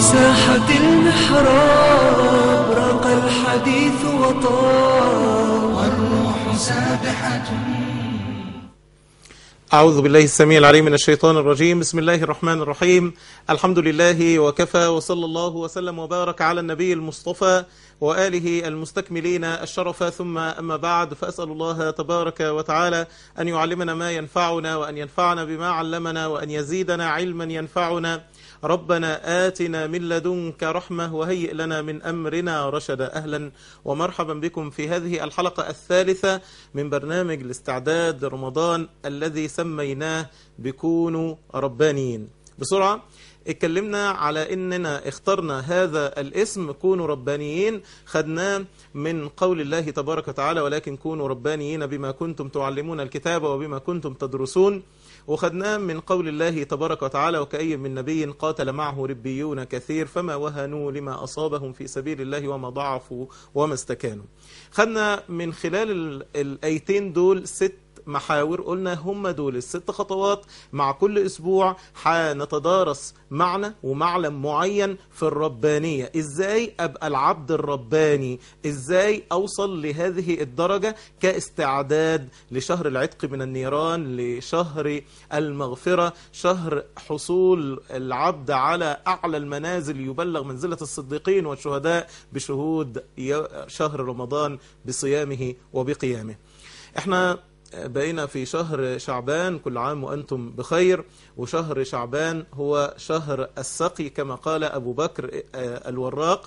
ساحة المحراب راق الحديث وطار والروح سابحة أعوذ بالله السميع العليم من الشيطان الرجيم بسم الله الرحمن الرحيم الحمد لله وكفى وصلى الله وسلم وبارك على النبي المصطفى وآله المستكملين الشرف ثم أما بعد فأسأل الله تبارك وتعالى أن يعلمنا ما ينفعنا وأن ينفعنا بما علمنا وأن يزيدنا علما ينفعنا ربنا آتنا من لدنك رحمة وهيئ لنا من أمرنا رشدا أهلا ومرحبا بكم في هذه الحلقة الثالثة من برنامج الاستعداد رمضان الذي سميناه بكونوا ربانيين بسرعة اتكلمنا على اننا اخترنا هذا الاسم كونوا ربانيين خدناه من قول الله تبارك وتعالى ولكن كونوا ربانيين بما كنتم تعلمون الكتاب وبما كنتم تدرسون وخدناه من قول الله تبارك وتعالى وكأي من نبي قاتل معه ربيون كثير فما وهنوا لما أصابهم في سبيل الله وما ضعفوا وما استكانوا خدنا من خلال ال- الآيتين دول ست محاور قلنا هم دول الست خطوات مع كل أسبوع هنتدارس معنى ومعلم معين في الربانية إزاي أبقى العبد الرباني إزاي أوصل لهذه الدرجة كاستعداد لشهر العتق من النيران لشهر المغفرة شهر حصول العبد على أعلى المنازل يبلغ منزلة الصديقين والشهداء بشهود ي- شهر رمضان بصيامه وبقيامه احنا بقينا في شهر شعبان كل عام وأنتم بخير وشهر شعبان هو شهر السقي كما قال أبو بكر آه، الوراق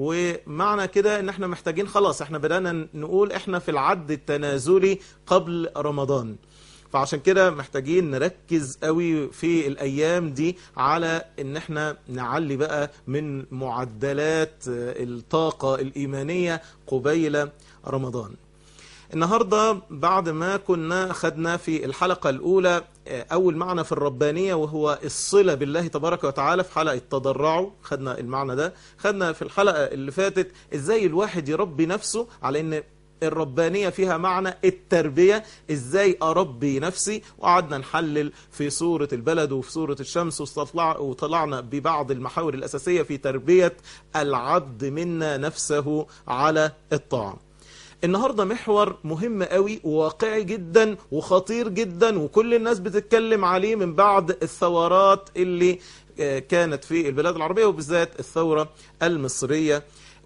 ومعنى كده ان احنا محتاجين خلاص احنا بدأنا نقول احنا في العد التنازلي قبل رمضان فعشان كده محتاجين نركز قوي في الايام دي على ان احنا نعلي بقى من معدلات آه، الطاقة الايمانية قبيل رمضان النهاردة بعد ما كنا خدنا في الحلقة الأولى آه، أول معنى في الربانية وهو الصلة بالله تبارك وتعالى في حلقة تضرعه خدنا المعنى ده خدنا في الحلقة اللي فاتت إزاي الواحد يربي نفسه على إن الربانية فيها معنى التربية ازاي اربي نفسي وقعدنا نحلل في سورة البلد وفي سورة الشمس وطلع- وطلعنا ببعض المحاور الاساسية في تربية العبد منا نفسه على الطاعة النهاردة محور مهم قوي وواقعي جدا وخطير جدا وكل الناس بتتكلم عليه من بعد الثورات اللي آه، كانت في البلاد العربية وبالذات الثورة المصرية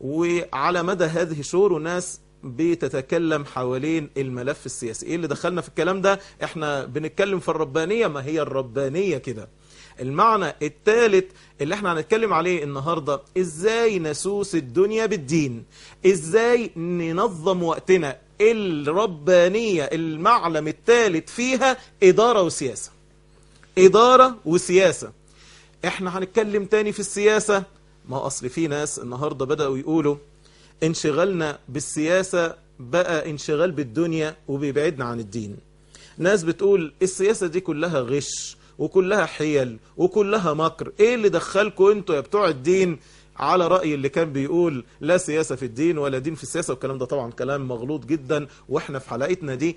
وعلى مدى هذه الشهور والناس بتتكلم حوالين الملف السياسي ايه اللي دخلنا في الكلام ده احنا بنتكلم في الربانية ما هي الربانية كده المعنى الثالث اللي احنا هنتكلم عليه النهاردة ازاي نسوس الدنيا بالدين ازاي ننظم وقتنا الربانية المعلم الثالث فيها ادارة وسياسة ادارة وسياسة احنا هنتكلم تاني في السياسة ما هو اصل في ناس النهاردة بدأوا يقولوا انشغالنا بالسياسة بقى انشغال بالدنيا وبيبعدنا عن الدين ناس بتقول السياسة دي كلها غش وكلها حيل وكلها مكر ايه اللي دخلكوا انتوا يا بتوع الدين على رأي اللي كان بيقول لا سياسة في الدين ولا دين في السياسة والكلام ده طبعا كلام مغلوط جدا واحنا في حلقتنا دي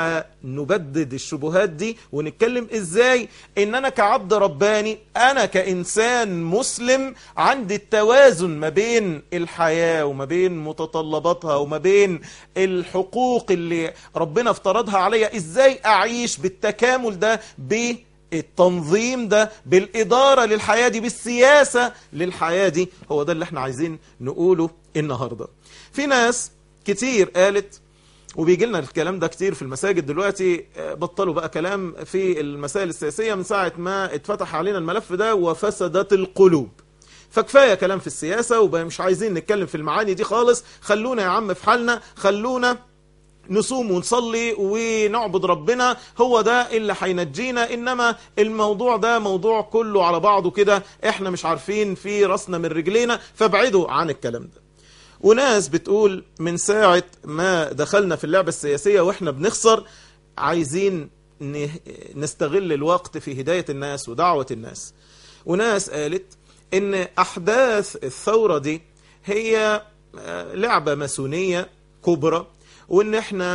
هنبدد الشبهات دي ونتكلم ازاي ان انا كعبد رباني انا كإنسان مسلم عندي التوازن ما بين الحياة وما بين متطلباتها وما بين الحقوق اللي ربنا افترضها عليا ازاي اعيش بالتكامل ده ب التنظيم ده بالإدارة للحياة دي بالسياسة للحياة دي هو ده اللي احنا عايزين نقوله النهاردة في ناس كتير قالت وبيجي لنا الكلام ده كتير في المساجد دلوقتي آه، بطلوا بقى كلام في المسائل السياسية من ساعة ما اتفتح علينا الملف ده وفسدت القلوب فكفاية كلام في السياسة وبقى مش عايزين نتكلم في المعاني دي خالص خلونا يا عم في حالنا خلونا نصوم ونصلي ونعبد ربنا هو ده اللي هينجينا انما الموضوع ده موضوع كله على بعضه كده احنا مش عارفين في راسنا من رجلينا فابعدوا عن الكلام ده وناس بتقول من ساعة ما دخلنا في اللعبة السياسية واحنا بنخسر عايزين ن- نستغل الوقت في هداية الناس ودعوة الناس وناس قالت ان احداث الثورة دي هي آه، لعبة ماسونية كبرى وان احنا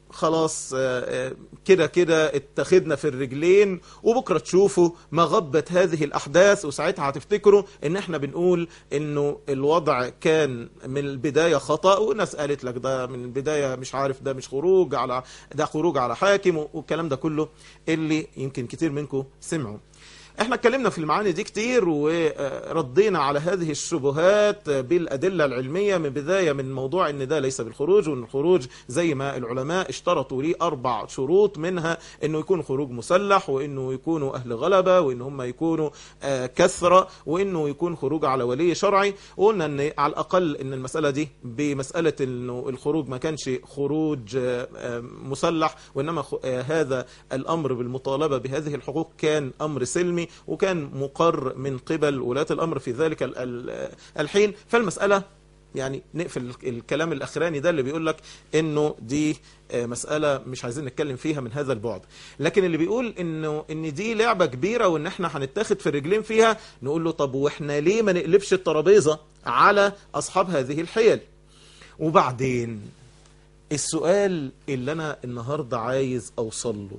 خلاص كده كده اتخذنا في الرجلين وبكرة تشوفوا مغبة هذه الأحداث وساعتها هتفتكروا ان احنا بنقول انه الوضع كان من البداية خطأ وناس قالت لك ده من البداية مش عارف ده مش خروج على ده خروج على حاكم والكلام ده كله اللي يمكن كتير منكم سمعوا احنا اتكلمنا في المعاني دي كتير وردينا على هذه الشبهات بالأدلة العلمية من بداية من موضوع ان ده ليس بالخروج وان الخروج زي ما العلماء اشترطوا ليه أربع شروط منها انه يكون خروج مسلح وانه يكونوا أهل غلبة وان هم يكونوا كثرة وانه يكون خروج على ولي شرعي وقلنا ان على الأقل ان المسألة دي بمسألة انه الخروج ما كانش خروج مسلح وانما هذا الأمر بالمطالبة بهذه الحقوق كان أمر سلمي وكان مقر من قبل ولاة الأمر في ذلك الحين فالمسألة يعني نقفل الكلام الأخراني ده اللي بيقول لك إنه دي مسألة مش عايزين نتكلم فيها من هذا البعد لكن اللي بيقول إنه إن دي لعبة كبيرة وإن إحنا هنتاخد في الرجلين فيها نقول له طب وإحنا ليه ما نقلبش الترابيزة على أصحاب هذه الحيل وبعدين السؤال اللي أنا النهاردة عايز أوصل له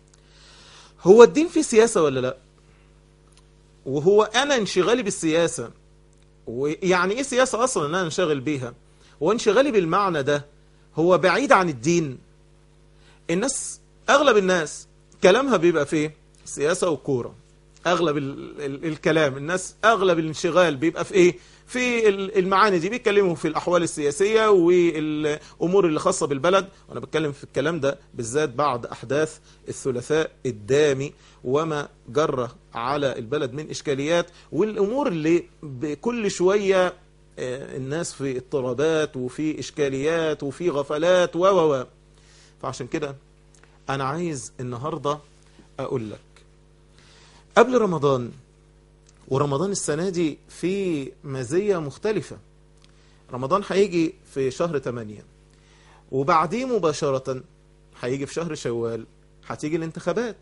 هو الدين فيه سياسة ولا لا وهو انا انشغالي بالسياسة ويعني ايه سياسة اصلا ان انا انشغل بيها هو انشغالي بالمعنى ده هو بعيد عن الدين الناس اغلب الناس كلامها بيبقى فيه سياسة وكورة اغلب ال ال الكلام الناس اغلب الانشغال بيبقى في ايه في المعاني دي بيتكلموا في الأحوال السياسية والأمور اللي خاصة بالبلد وأنا بتكلم في الكلام ده بالذات بعد أحداث الثلاثاء الدامي وما جرى على البلد من إشكاليات والأمور اللي بكل شوية الناس في اضطرابات وفي إشكاليات وفي غفلات و و فعشان كده أنا عايز النهاردة أقول لك قبل رمضان ورمضان السنة دي في مزية مختلفة رمضان هيجي في شهر 8 وبعديه مباشرة هيجي في شهر شوال هتيجي الانتخابات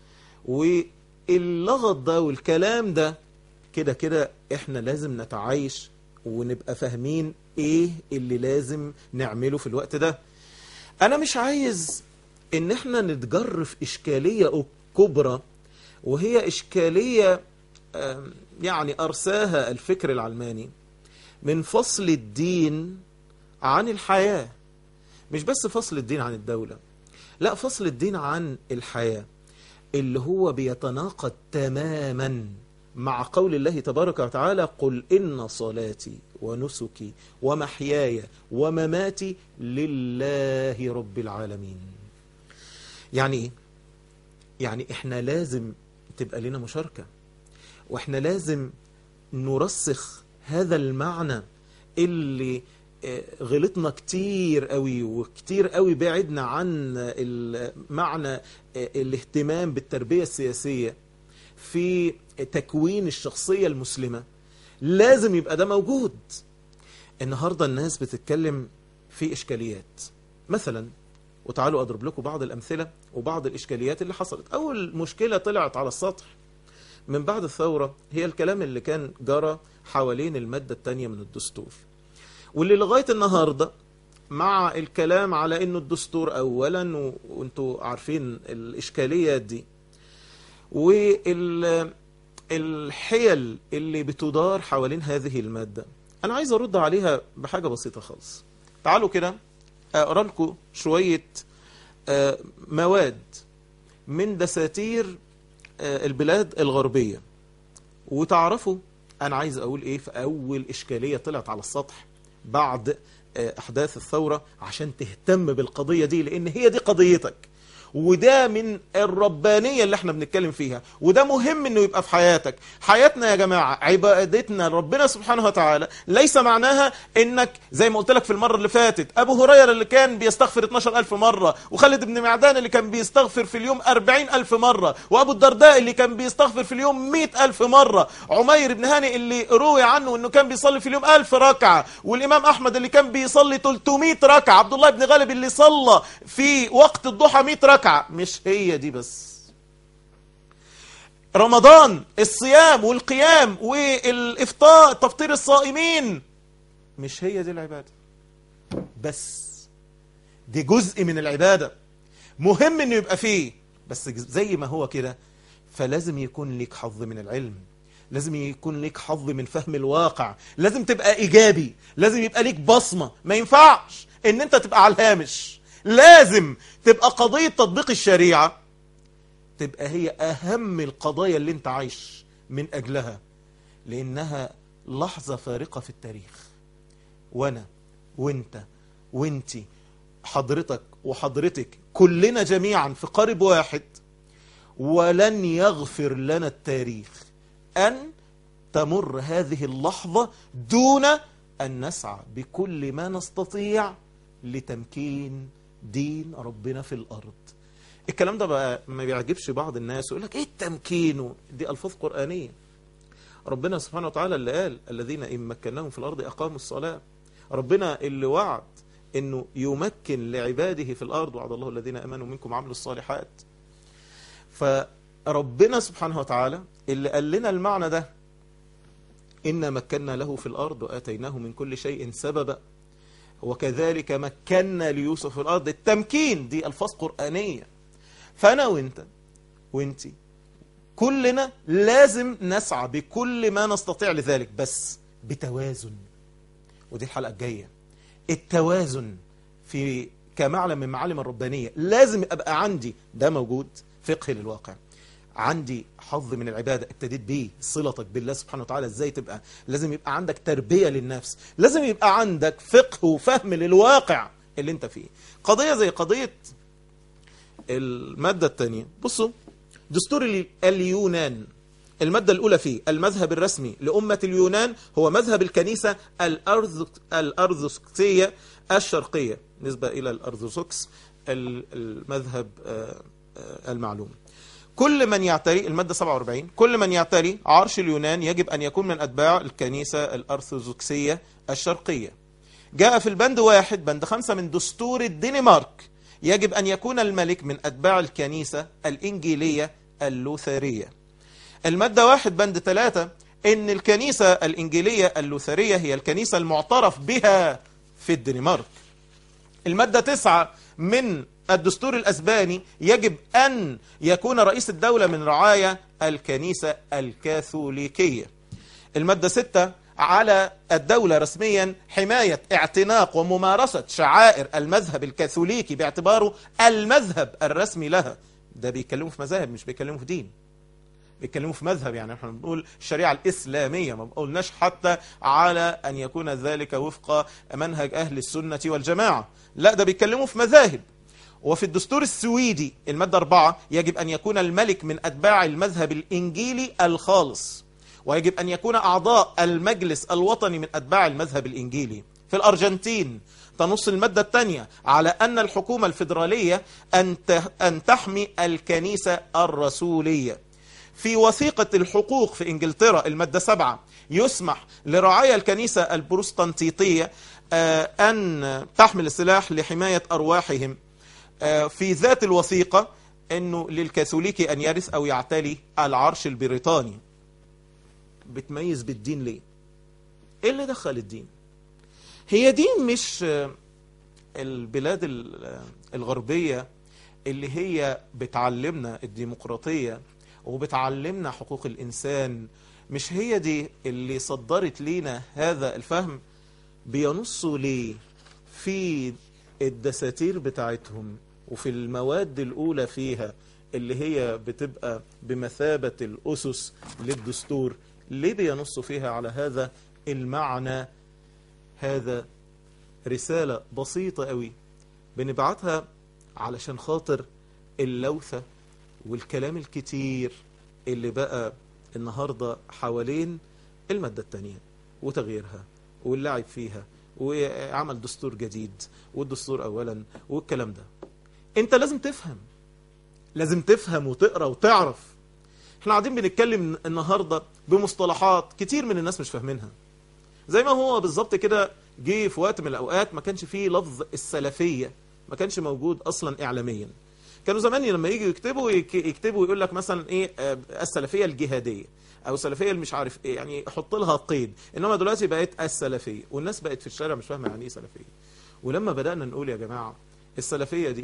واللغط ده والكلام ده كده كده احنا لازم نتعايش ونبقى فاهمين ايه اللي لازم نعمله في الوقت ده انا مش عايز ان احنا نتجر في اشكالية كبرى وهي اشكالية يعني أرساها الفكر العلماني من فصل الدين عن الحياة مش بس فصل الدين عن الدولة لا فصل الدين عن الحياة اللي هو بيتناقض تماما مع قول الله تبارك وتعالى قل إن صلاتي ونسكي ومحياي ومماتي لله رب العالمين يعني ايه؟ يعني احنا لازم تبقى لنا مشاركة واحنا لازم نرسخ هذا المعنى اللي غلطنا كتير قوي وكتير قوي بعدنا عن معنى الاهتمام بالتربية السياسية في تكوين الشخصية المسلمة لازم يبقى ده موجود النهاردة الناس بتتكلم في إشكاليات مثلا وتعالوا أضرب لكم بعض الأمثلة وبعض الإشكاليات اللي حصلت أول مشكلة طلعت على السطح من بعد الثورة هي الكلام اللي كان جرى حوالين المادة الثانية من الدستور واللي لغاية النهاردة مع الكلام على انه الدستور اولا وانتوا عارفين الاشكاليات دي والحيل اللي بتدار حوالين هذه المادة انا عايز ارد عليها بحاجة بسيطة خالص تعالوا كده اقرا لكم شوية مواد من دساتير البلاد الغربية وتعرفوا أنا عايز أقول إيه في أول إشكالية طلعت على السطح بعد أحداث الثورة عشان تهتم بالقضية دي لأن هي دي قضيتك وده من الربانية اللي احنا بنتكلم فيها وده مهم انه يبقى في حياتك حياتنا يا جماعة عبادتنا ربنا سبحانه وتعالى ليس معناها انك زي ما قلت لك في المرة اللي فاتت ابو هريرة اللي كان بيستغفر 12 الف مرة وخالد بن معدان اللي كان بيستغفر في اليوم 40 الف مرة وابو الدرداء اللي كان بيستغفر في اليوم 100 الف مرة عمير بن هاني اللي روي عنه انه كان بيصلي في اليوم 1000 ركعة والامام احمد اللي كان بيصلي 300 ركعة عبد الله بن غالب اللي صلى في وقت الضحى 100 ركعة ركعة مش هي دي بس رمضان الصيام والقيام والإفطار تفطير الصائمين مش هي دي العبادة بس دي جزء من العبادة مهم انه يبقى فيه بس زي ما هو كده فلازم يكون ليك حظ من العلم لازم يكون ليك حظ من فهم الواقع لازم تبقى ايجابي لازم يبقى ليك بصمة ما ينفعش ان انت تبقى على الهامش لازم تبقى قضية تطبيق الشريعة تبقى هي اهم القضايا اللي انت عايش من اجلها لانها لحظة فارقة في التاريخ وانا وانت وانتي حضرتك وحضرتك كلنا جميعا في قارب واحد ولن يغفر لنا التاريخ أن تمر هذه اللحظة دون أن نسعى بكل ما نستطيع لتمكين دين ربنا في الأرض الكلام ده بقى ما بيعجبش بعض الناس يقول لك ايه التمكين دي ألفاظ قرآنية ربنا سبحانه وتعالى اللي قال الذين إن مكناهم في الأرض أقاموا الصلاة ربنا اللي وعد انه يمكن لعباده في الارض وعد الله الذين امنوا منكم وعملوا الصالحات فربنا سبحانه وتعالى اللي قال لنا المعنى ده إنا مكنا له في الأرض وآتيناه من كل شيء سببا وكذلك مكنا ليوسف في الأرض التمكين دي ألفاظ قرآنية فأنا وإنت وإنتي كلنا لازم نسعى بكل ما نستطيع لذلك بس بتوازن ودي الحلقة الجاية التوازن في كمعلم من معالم الربانية لازم أبقى عندي ده موجود فقه للواقع عندي حظ من العبادة ابتديت بيه صلتك بالله سبحانه وتعالى ازاي تبقى لازم يبقى عندك تربية للنفس لازم يبقى عندك فقه وفهم للواقع اللي انت فيه قضية زي قضية المادة الثانية بصوا دستور اليونان المادة الأولى فيه المذهب الرسمي لأمة اليونان هو مذهب الكنيسة الأرثوذكسية الشرقية نسبة إلى الأرثوذكس المذهب المعلوم كل من يعتري المادة 47 كل من يعتري عرش اليونان يجب أن يكون من أتباع الكنيسة الأرثوذكسية الشرقية جاء في البند واحد بند خمسة من دستور الدنمارك يجب أن يكون الملك من أتباع الكنيسة الإنجيلية اللوثرية المادة واحد بند ثلاثة إن الكنيسة الإنجيلية اللوثرية هي الكنيسة المعترف بها في الدنمارك المادة تسعة من الدستور الأسباني يجب أن يكون رئيس الدولة من رعايا الكنيسة الكاثوليكية المادة ستة على الدولة رسميا حماية اعتناق وممارسة شعائر المذهب الكاثوليكي باعتباره المذهب الرسمي لها ده بيتكلموا في مذاهب مش بيتكلموا في دين بيتكلموا في مذهب يعني احنا بنقول الشريعة الإسلامية ما قلناش حتى على أن يكون ذلك وفق منهج أهل السنة والجماعة لا ده بيتكلموا في مذاهب وفي الدستور السويدي المادة 4 يجب أن يكون الملك من أتباع المذهب الإنجيلي الخالص ويجب أن يكون أعضاء المجلس الوطني من أتباع المذهب الإنجيلي في الأرجنتين تنص المادة الثانية على أن الحكومة الفيدرالية أن تحمي الكنيسة الرسولية في وثيقة الحقوق في إنجلترا المادة 7 يسمح لرعايا الكنيسة البروستانتيطية أن تحمل السلاح لحماية أرواحهم في ذات الوثيقة أنه للكاثوليكي أن يرث أو يعتلي العرش البريطاني بتميز بالدين ليه ايه اللي دخل الدين هي دي مش البلاد الغربية اللي هي بتعلمنا الديمقراطية وبتعلمنا حقوق الإنسان مش هي دي اللي صدرت لينا هذا الفهم بينصوا ليه في الدساتير بتاعتهم وفي المواد الأولى فيها اللي هي بتبقى بمثابة الأسس للدستور ليه بينصوا فيها على هذا المعنى هذا رسالة بسيطة قوي بنبعتها علشان خاطر اللوثة والكلام الكتير اللي بقى النهاردة حوالين المادة التانية وتغييرها واللعب فيها وعمل دستور جديد والدستور أولا والكلام ده انت لازم تفهم لازم تفهم وتقرأ وتعرف احنا قاعدين بنتكلم النهاردة بمصطلحات كتير من الناس مش فاهمينها زي ما هو بالظبط كده جه في وقت من الأوقات ما كانش فيه لفظ السلفية ما كانش موجود أصلا إعلاميا كانوا زمان لما يجوا يكتبوا يكتبوا يقول لك مثلا ايه السلفية الجهادية او السلفية اللي مش عارف ايه يعني حط لها قيد انما دلوقتي بقت السلفية والناس بقت في الشارع مش فاهمة يعني ايه سلفية ولما بدأنا نقول يا جماعة السلفية دي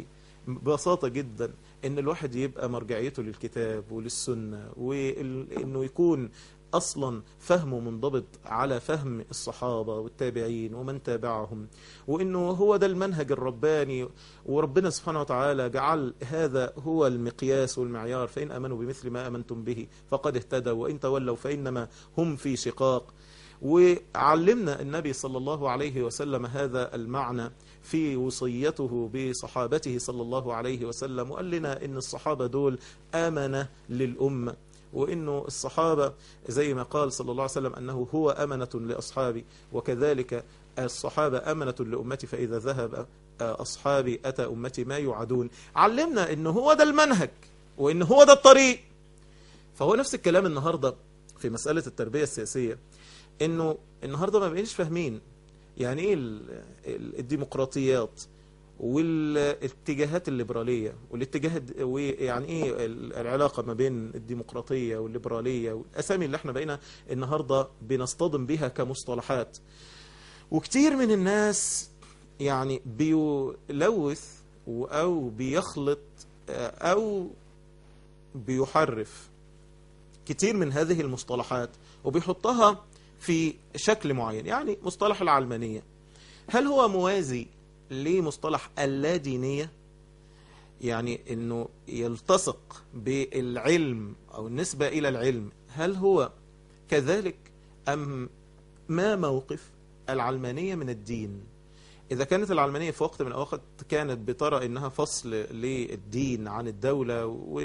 ببساطة جدا ان الواحد يبقى مرجعيته للكتاب وللسنة وانه يكون اصلا فهمه منضبط على فهم الصحابة والتابعين ومن تابعهم وانه هو ده المنهج الرباني وربنا سبحانه وتعالى جعل هذا هو المقياس والمعيار فإن امنوا بمثل ما امنتم به فقد اهتدوا وان تولوا فانما هم في شقاق وعلمنا النبي صلى الله عليه وسلم هذا المعنى في وصيته بصحابته صلى الله عليه وسلم وقال لنا ان الصحابة دول آمنة للأمة وانه الصحابة زي ما قال صلى الله عليه وسلم انه هو امنة لاصحابي وكذلك الصحابة امنة لامتي فاذا ذهب اصحابي اتى امتي ما يعدون علمنا انه هو ده المنهج وان هو ده الطريق فهو نفس الكلام النهاردة في مسألة التربية السياسية انه النهاردة ما بقينش فاهمين يعني ايه ال- ال- الديمقراطيات والاتجاهات الليبرالية والاتجاه ويعني ايه ال- العلاقة ما بين الديمقراطية والليبرالية والاسامي اللي احنا بقينا النهاردة بنصطدم بها كمصطلحات وكتير من الناس يعني بيلوث او بيخلط او بيحرف كتير من هذه المصطلحات وبيحطها في شكل معين يعني مصطلح العلمانية هل هو موازي لمصطلح اللادينية يعني انه يلتصق بالعلم او النسبة الى العلم هل هو كذلك ام ما موقف العلمانية من الدين إذا كانت العلمانية في وقت من الأوقات كانت بترى إنها فصل للدين عن الدولة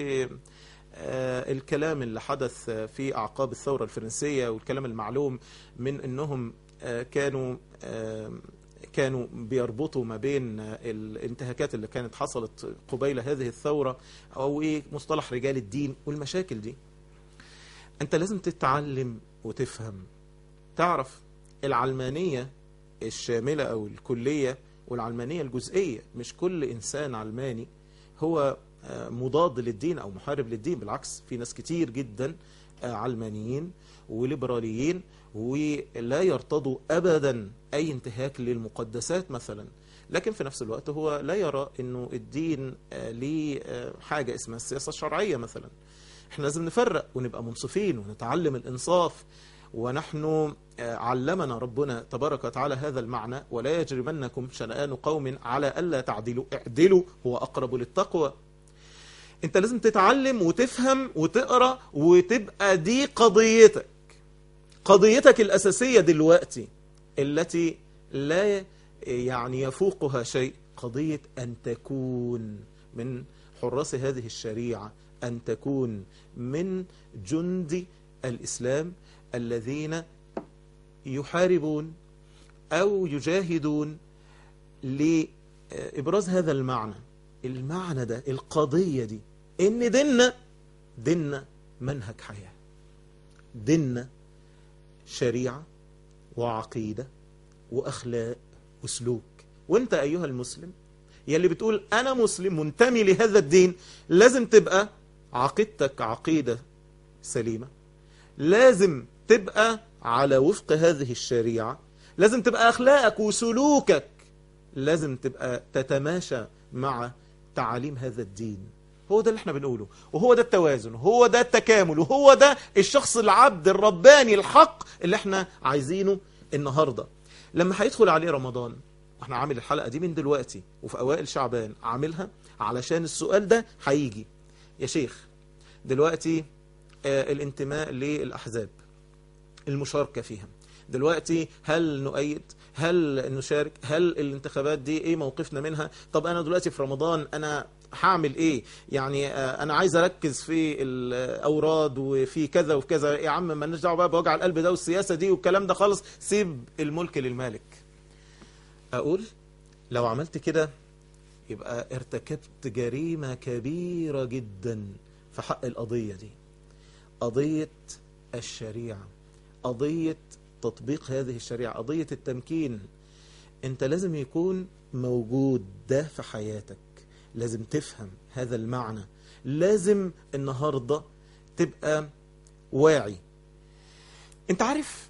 والكلام اللي حدث في أعقاب الثورة الفرنسية والكلام المعلوم من إنهم آه، كانوا آه، كانوا بيربطوا ما بين الانتهاكات اللي كانت حصلت قبيل هذه الثورة أو إيه مصطلح رجال الدين والمشاكل دي أنت لازم تتعلم وتفهم تعرف العلمانية الشاملة أو الكلية والعلمانية الجزئية مش كل إنسان علماني هو آه، مضاد للدين أو محارب للدين بالعكس في ناس كتير جدا آه، علمانيين وليبراليين ولا يرتضوا أبدا أي انتهاك للمقدسات مثلا لكن في نفس الوقت هو لا يرى أنه الدين آه، ليه آه، حاجة اسمها السياسة الشرعية مثلا احنا لازم نفرق ونبقى منصفين ونتعلم الإنصاف ونحن آه، علمنا ربنا تبارك وتعالى هذا المعنى ولا يجرمنكم شنآن قوم على ألا تعدلوا اعدلوا هو أقرب للتقوى انت لازم تتعلم وتفهم وتقرأ وتبقى دي قضيتك قضيتك الأساسية دلوقتي التي لا يعني يفوقها شيء قضية أن تكون من حراس هذه الشريعة أن تكون من جند الإسلام الذين يحاربون أو يجاهدون لإبراز هذا المعنى المعنى ده القضية دي إن ديننا ديننا منهج حياة ديننا شريعة وعقيدة وأخلاق وسلوك وانت أيها المسلم يلي بتقول أنا مسلم منتمي لهذا الدين لازم تبقى عقيدتك عقيدة سليمة لازم تبقى على وفق هذه الشريعة لازم تبقى أخلاقك وسلوكك لازم تبقى تتماشى مع تعاليم هذا الدين هو ده اللي احنا بنقوله وهو ده التوازن وهو ده التكامل وهو ده الشخص العبد الرباني الحق اللي احنا عايزينه النهاردة لما هيدخل عليه رمضان احنا عامل الحلقة دي من دلوقتي وفي اوائل شعبان عاملها علشان السؤال ده هيجي يا شيخ دلوقتي آه الانتماء للأحزاب المشاركة فيها دلوقتي هل نؤيد هل نشارك هل الانتخابات دي ايه موقفنا منها طب انا دلوقتي في رمضان انا هعمل ايه يعني آه انا عايز اركز في الاوراد وفي كذا وفي كذا يا عم ما دعوه بقى بوجع القلب ده والسياسه دي والكلام ده خالص سيب الملك للمالك اقول لو عملت كده يبقى ارتكبت جريمه كبيره جدا في حق القضيه دي قضيه الشريعه قضيه تطبيق هذه الشريعه قضيه التمكين انت لازم يكون موجود ده في حياتك لازم تفهم هذا المعنى لازم النهاردة تبقى واعي انت عارف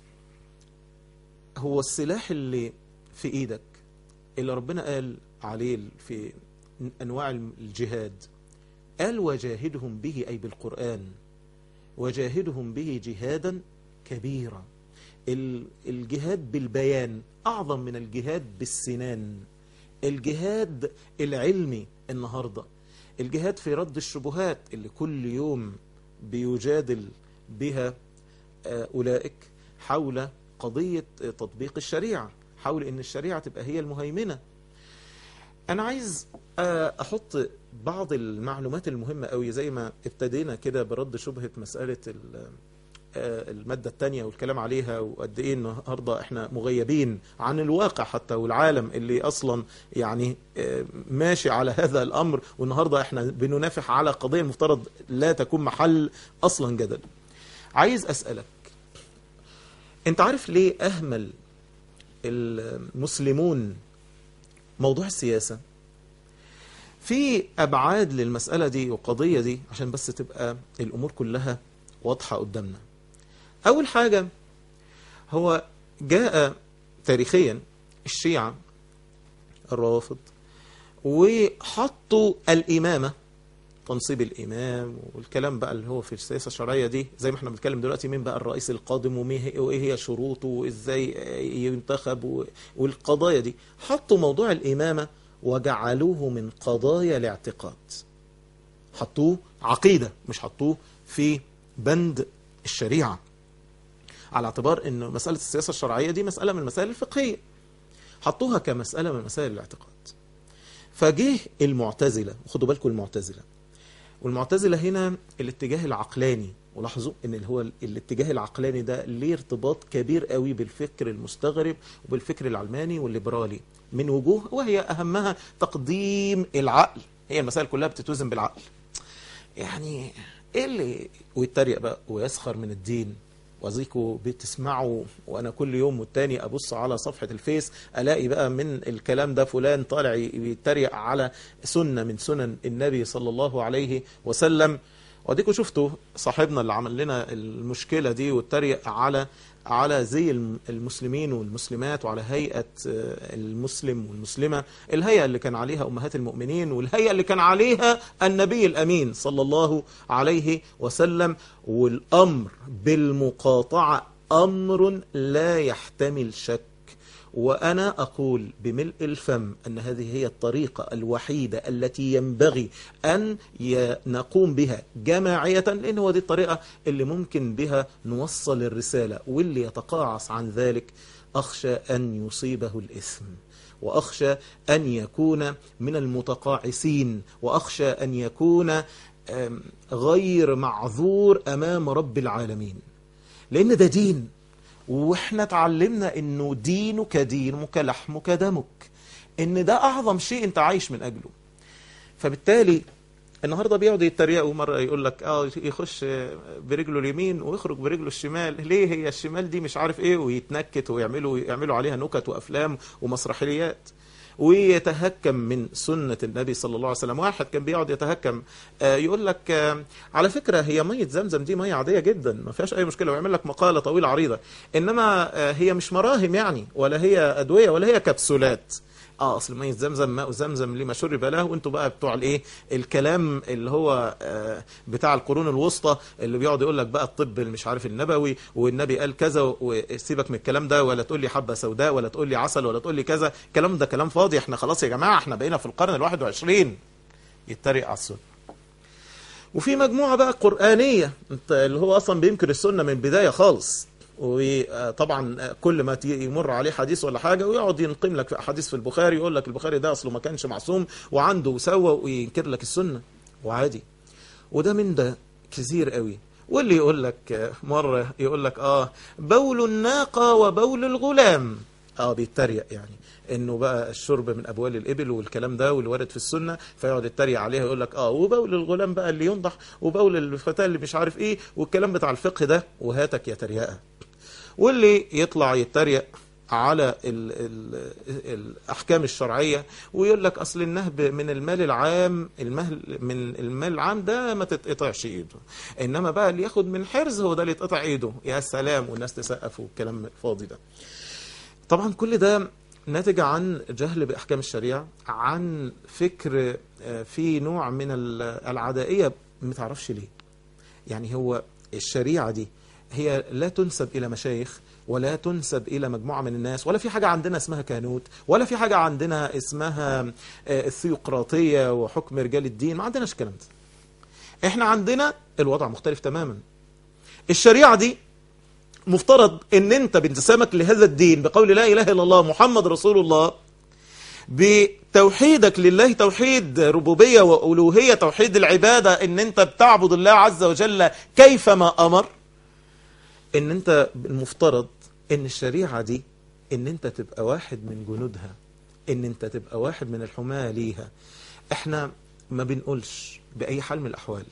هو السلاح اللي في ايدك اللي ربنا قال عليه في أنواع الجهاد قال وجاهدهم به أي بالقرآن وجاهدهم به جهادا كبيرا ال- الجهاد بالبيان أعظم من الجهاد بالسنان الجهاد العلمي النهاردة الجهاد في رد الشبهات اللي كل يوم بيجادل بها آه، أولئك حول قضية آه، تطبيق الشريعة حول أن الشريعة تبقى هي المهيمنة أنا عايز آه، أحط بعض المعلومات المهمة قوي زي ما ابتدينا كده برد شبهة مسألة ال- آه، المادة التانية والكلام عليها وقد ايه النهاردة احنا مغيبين عن الواقع حتى والعالم اللي اصلا يعني آه، ماشي على هذا الامر والنهاردة احنا بننافح على قضية المفترض لا تكون محل اصلا جدل عايز اسألك انت عارف ليه اهمل المسلمون موضوع السياسة في ابعاد للمسألة دي والقضية دي عشان بس تبقى الامور كلها واضحة قدامنا أول حاجة هو جاء تاريخيا الشيعة الروافض وحطوا الإمامة تنصيب الإمام والكلام بقى اللي هو في السياسة الشرعية دي زي ما احنا بنتكلم دلوقتي مين بقى الرئيس القادم ومين هي- وإيه هي شروطه وإزاي ينتخب و- والقضايا دي حطوا موضوع الإمامة وجعلوه من قضايا الاعتقاد حطوه عقيدة مش حطوه في بند الشريعة على اعتبار ان مسألة السياسة الشرعية دي مسألة من المسائل الفقهية حطوها كمسألة من مسائل الاعتقاد فجه المعتزلة وخدوا بالكم المعتزلة والمعتزلة هنا الاتجاه العقلاني ولاحظوا ان اللي هو الاتجاه العقلاني ده ليه ارتباط كبير قوي بالفكر المستغرب وبالفكر العلماني والليبرالي من وجوه وهي اهمها تقديم العقل هي المسائل كلها بتتوزن بالعقل يعني ايه اللي ويتريق بقى ويسخر من الدين وازيكوا بتسمعوا وانا كل يوم والتاني ابص على صفحة الفيس الاقي بقى من الكلام ده فلان طالع يتريق على سنة من سنن النبي صلى الله عليه وسلم واديكوا شفتوا صاحبنا اللي عمل لنا المشكلة دي والتريق على على زي الم- المسلمين والمسلمات وعلى هيئة آه، المسلم والمسلمة الهيئة اللي كان عليها أمهات المؤمنين والهيئة اللي كان عليها النبي الأمين صلى الله عليه وسلم والأمر بالمقاطعة أمر لا يحتمل شك وأنا أقول بملء الفم أن هذه هي الطريقة الوحيدة التي ينبغي أن ي- نقوم بها جماعية لأن هو دي الطريقة اللي ممكن بها نوصل الرسالة واللي يتقاعس عن ذلك أخشى أن يصيبه الإثم وأخشى أن يكون من المتقاعسين وأخشى أن يكون آم، غير معذور أمام رب العالمين لأن ده دين واحنا اتعلمنا انه دينك دينك لحمك دمك ان ده اعظم شيء انت عايش من اجله فبالتالي النهارده بيقعدوا يتريقوا مره يقول لك اه يخش برجله اليمين ويخرج برجله الشمال ليه هي الشمال دي مش عارف ايه ويتنكت ويعملوا يعملوا عليها نكت وافلام ومسرحيات ويتهكم من سنة النبي صلى الله عليه وسلم واحد كان بيقعد يتهكم آه، يقول لك آه، على فكرة هي مية زمزم دي مية عادية جدا ما فيهاش أي مشكلة ويعمل لك مقالة طويلة عريضة إنما آه، هي مش مراهم يعني ولا هي أدوية ولا هي كبسولات اه اصل ميه زمزم ماء زمزم لما شرب له وانتوا بقى بتوع الايه الكلام اللي هو آه بتاع القرون الوسطى اللي بيقعد يقول لك بقى الطب اللي مش عارف النبوي والنبي قال كذا وسيبك من الكلام ده ولا تقول لي حبه سوداء ولا تقول لي عسل ولا تقول لي كذا الكلام ده كلام فاضي احنا خلاص يا جماعه احنا بقينا في القرن الواحد وعشرين يتريق على السنه وفي مجموعة بقى قرآنية انت اللي هو أصلا بينكر السنة من البداية خالص وطبعا كل ما تي- يمر عليه حديث ولا حاجة ويقعد ينقم لك في أحاديث في البخاري يقول لك البخاري ده أصله ما كانش معصوم وعنده وسوى وينكر لك السنة وعادي وده من ده كثير قوي واللي يقول لك مرة يقول لك آه بول الناقة وبول الغلام اه بيتريق يعني انه بقى الشرب من ابوال الابل والكلام ده والوارد في السنه فيقعد يتريق عليها يقول لك اه وبول الغلام بقى اللي ينضح وبول الفتاه اللي مش عارف ايه والكلام بتاع الفقه ده وهاتك يا تريقه واللي يطلع يتريق على ال ال الأحكام الشرعية ويقول لك أصل النهب من المال العام المهل من المال العام ده ما تتقطعش إيده إنما بقى اللي ياخد من حرز هو ده اللي يتقطع إيده يا سلام والناس تسقف والكلام الفاضي ده طبعا كل ده ناتج عن جهل بأحكام الشريعة عن فكر آه، في نوع من ال- العدائية ما تعرفش ليه يعني هو الشريعة دي هي لا تنسب إلى مشايخ ولا تنسب إلى مجموعة من الناس ولا في حاجة عندنا اسمها كانوت ولا في حاجة عندنا اسمها آه، الثيوقراطية وحكم رجال الدين ما عندناش الكلام ده احنا عندنا الوضع مختلف تماما الشريعة دي مفترض ان انت بانتسامك لهذا الدين بقول لا اله الا الله محمد رسول الله بتوحيدك لله توحيد ربوبية وألوهية توحيد العبادة ان انت بتعبد الله عز وجل كيفما امر ان انت المفترض ان الشريعة دي ان انت تبقى واحد من جنودها ان انت تبقى واحد من الحماة ليها احنا ما بنقولش بأي حال من الأحوال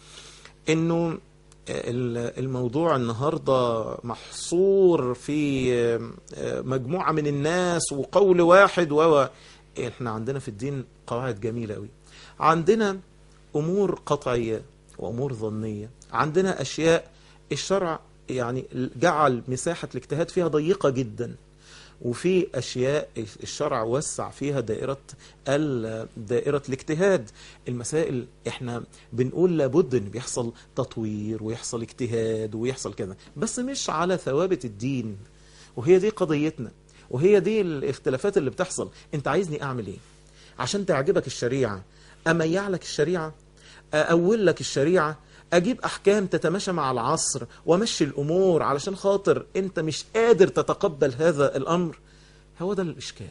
انه ال- الموضوع النهاردة محصور في مجموعة من الناس وقول واحد و احنا عندنا في الدين قواعد جميلة قوي عندنا أمور قطعية وأمور ظنية عندنا أشياء الشرع يعني جعل مساحة الاجتهاد فيها ضيقة جدا وفي أشياء الشرع وسع فيها دائرة ال- دائرة الاجتهاد المسائل احنا بنقول لابد ان بيحصل تطوير ويحصل اجتهاد ويحصل كذا بس مش على ثوابت الدين وهي دي قضيتنا وهي دي الاختلافات اللي بتحصل انت عايزني اعمل ايه عشان تعجبك الشريعة اميع لك الشريعة اقول لك الشريعة اجيب احكام تتماشى مع العصر وامشي الامور علشان خاطر انت مش قادر تتقبل هذا الامر هو ده الاشكال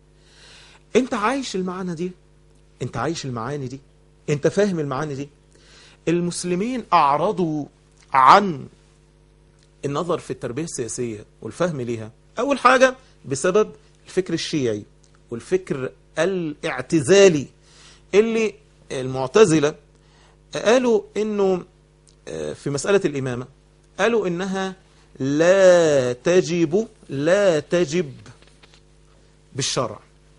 انت عايش المعنى دي انت عايش المعاني دي انت فاهم المعاني دي المسلمين اعرضوا عن النظر في التربية السياسية والفهم ليها اول حاجة بسبب الفكر الشيعي والفكر الاعتزالي اللي المعتزلة قالوا انه في مسألة الإمامة قالوا إنها لا تجب لا تجب بالشرع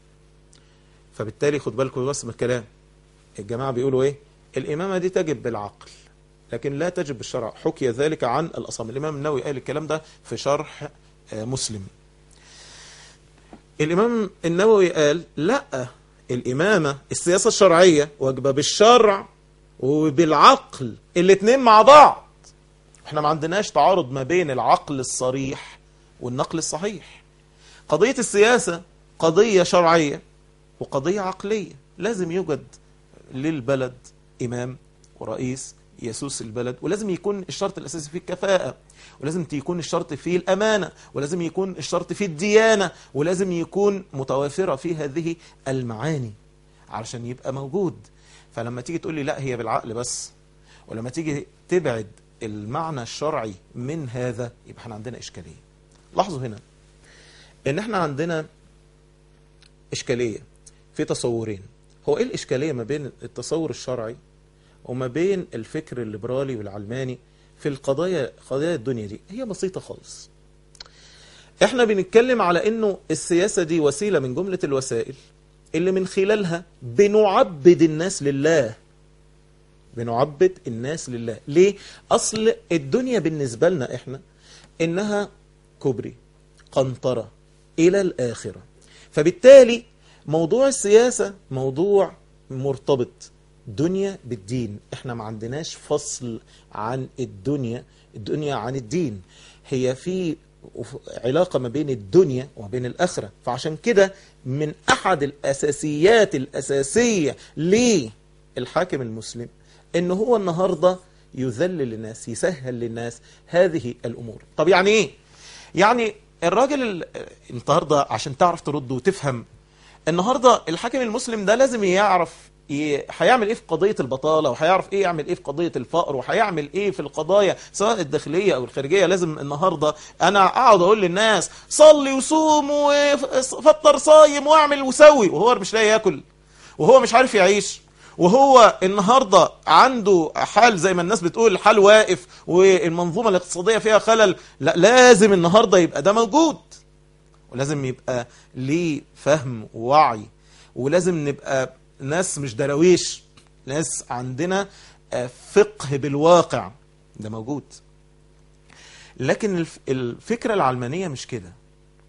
فبالتالي خد بالكم بس من الكلام الجماعة بيقولوا إيه الإمامة دي تجب بالعقل لكن لا تجب بالشرع حكي ذلك عن الأصم الإمام النووي قال الكلام ده في شرح مسلم الإمام النووي قال لا الإمامة السياسة الشرعية واجبة بالشرع وبالعقل الاتنين مع بعض احنا ما عندناش تعارض ما بين العقل الصريح والنقل الصحيح قضية السياسة قضية شرعية وقضية عقلية لازم يوجد للبلد إمام ورئيس يسوس البلد ولازم يكون الشرط الأساسي فيه الكفاءة ولازم يكون الشرط فيه الأمانة ولازم يكون الشرط فيه الديانة ولازم يكون متوافرة فيه هذه المعاني علشان يبقى موجود فلما تيجي تقول لي لا هي بالعقل بس ولما تيجي تبعد المعنى الشرعي من هذا يبقى احنا عندنا إشكالية لاحظوا هنا ان احنا عندنا إشكالية في تصورين هو ايه الإشكالية ما بين التصور الشرعي وما بين الفكر الليبرالي والعلماني في القضايا قضايا الدنيا دي هي بسيطة خالص احنا بنتكلم على انه السياسة دي وسيلة من جملة الوسائل اللي من خلالها بنعبد الناس لله بنعبد الناس لله ليه؟ أصل الدنيا بالنسبة لنا إحنا إنها كبري قنطرة إلى الآخرة فبالتالي موضوع السياسة موضوع مرتبط دنيا بالدين احنا ما عندناش فصل عن الدنيا الدنيا عن الدين هي في علاقة ما بين الدنيا وما بين الآخرة فعشان كده من أحد الأساسيات الأساسية للحاكم المسلم إن هو النهاردة يذلل للناس يسهل للناس هذه الأمور طب يعني إيه؟ يعني الراجل النهاردة عشان تعرف ترد وتفهم النهاردة الحاكم المسلم ده لازم يعرف هيعمل ايه في قضية البطالة وهيعرف ايه يعمل ايه في قضية الفقر وهيعمل ايه في القضايا سواء الداخلية او الخارجية لازم النهاردة انا اقعد اقول للناس صلي وصوم وفطر صايم واعمل وسوي وهو مش لاقي ياكل وهو مش عارف يعيش وهو النهاردة عنده حال زي ما الناس بتقول حال واقف والمنظومة الاقتصادية فيها خلل لا لازم النهاردة يبقى ده موجود ولازم يبقى ليه فهم ووعي ولازم نبقى ناس مش درويش ناس عندنا فقه بالواقع ده موجود لكن الفكرة العلمانية مش كده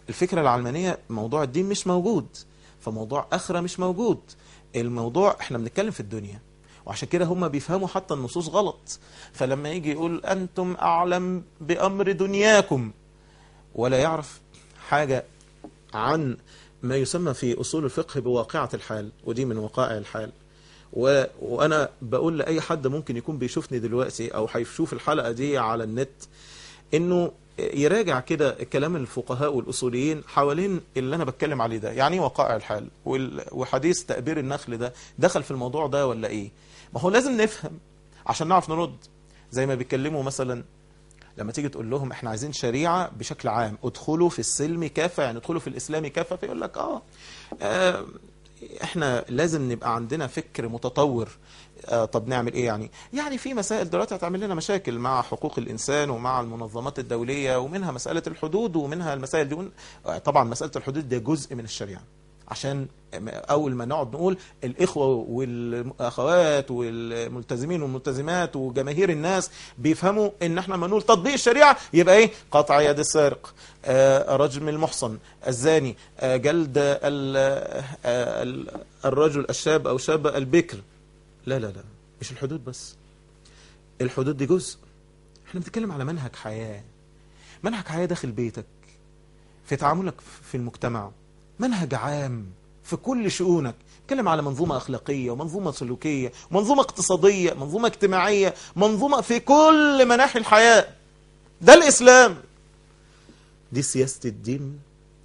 الفكرة العلمانية موضوع الدين مش موجود فموضوع آخرة مش موجود الموضوع احنا بنتكلم في الدنيا وعشان كده هم بيفهموا حتى النصوص غلط فلما يجي يقول أنتم أعلم بأمر دنياكم ولا يعرف حاجة عن ما يسمى في أصول الفقه بواقعة الحال ودي من وقائع الحال و... وأنا بقول لأي حد ممكن يكون بيشوفني دلوقتي أو هيشوف الحلقة دي على النت إنه يراجع كده كلام الفقهاء والأصوليين حوالين اللي أنا بتكلم عليه ده يعني إيه وقائع الحال وال... وحديث تأبير النخل ده دخل في الموضوع ده ولا إيه ما هو لازم نفهم عشان نعرف نرد زي ما بيتكلموا مثلا لما تيجي تقول لهم احنا عايزين شريعة بشكل عام ادخلوا في السلم كافة يعني ادخلوا في الاسلام كافة فيقول لك اه, آه احنا لازم نبقى عندنا فكر متطور آه طب نعمل ايه يعني يعني في مسائل دلوقتي هتعمل لنا مشاكل مع حقوق الانسان ومع المنظمات الدولية ومنها مسألة الحدود ومنها المسائل دي آه طبعا مسألة الحدود دي جزء من الشريعة عشان اول ما نقعد نقول الاخوه والاخوات والملتزمين والملتزمات وجماهير الناس بيفهموا ان احنا لما نقول تطبيق الشريعه يبقى ايه قطع يد السارق آه رجم المحصن الزاني آه جلد آه الرجل الشاب او شاب البكر لا لا لا مش الحدود بس الحدود دي جزء احنا بنتكلم على منهج حياه منهج حياه داخل بيتك في تعاملك في المجتمع منهج عام في كل شؤونك اتكلم على منظومة أخلاقية ومنظومة سلوكية ومنظومة اقتصادية منظومة اجتماعية منظومة في كل مناحي الحياة ده الإسلام دي سياسة الدين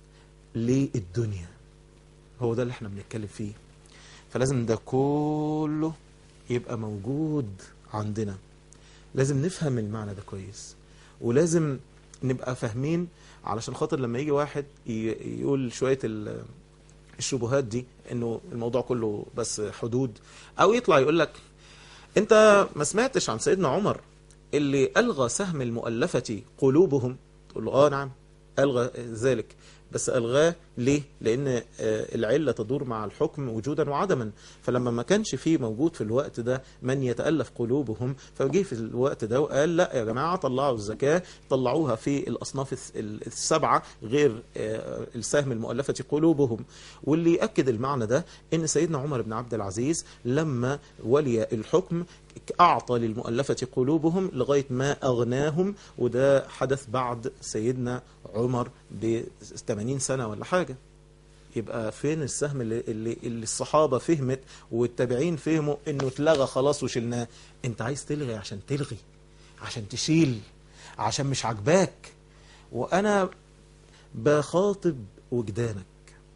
للدنيا هو ده اللي احنا بنتكلم فيه فلازم ده كله يبقى موجود عندنا لازم نفهم المعنى ده كويس ولازم نبقى فاهمين علشان خاطر لما يجي واحد يقول شوية الشبهات دي انه الموضوع كله بس حدود او يطلع يقول لك انت ما سمعتش عن سيدنا عمر اللي الغى سهم المؤلفة قلوبهم تقول له اه نعم الغى ذلك بس الغاه ليه لان العله تدور مع الحكم وجودا وعدما فلما ما كانش فيه موجود في الوقت ده من يتالف قلوبهم فجه في الوقت ده وقال لا يا جماعه طلعوا الزكاه طلعوها في الاصناف السبعه غير السهم المؤلفه قلوبهم واللي ياكد المعنى ده ان سيدنا عمر بن عبد العزيز لما ولي الحكم أعطى للمؤلفة قلوبهم لغاية ما أغناهم وده حدث بعد سيدنا عمر ب 80 سنة ولا حاجة يبقى فين السهم اللي, اللي, اللي الصحابة فهمت والتابعين فهموا انه اتلغى خلاص وشلناه انت عايز تلغي عشان تلغي عشان تشيل عشان مش عجباك وانا بخاطب وجدانك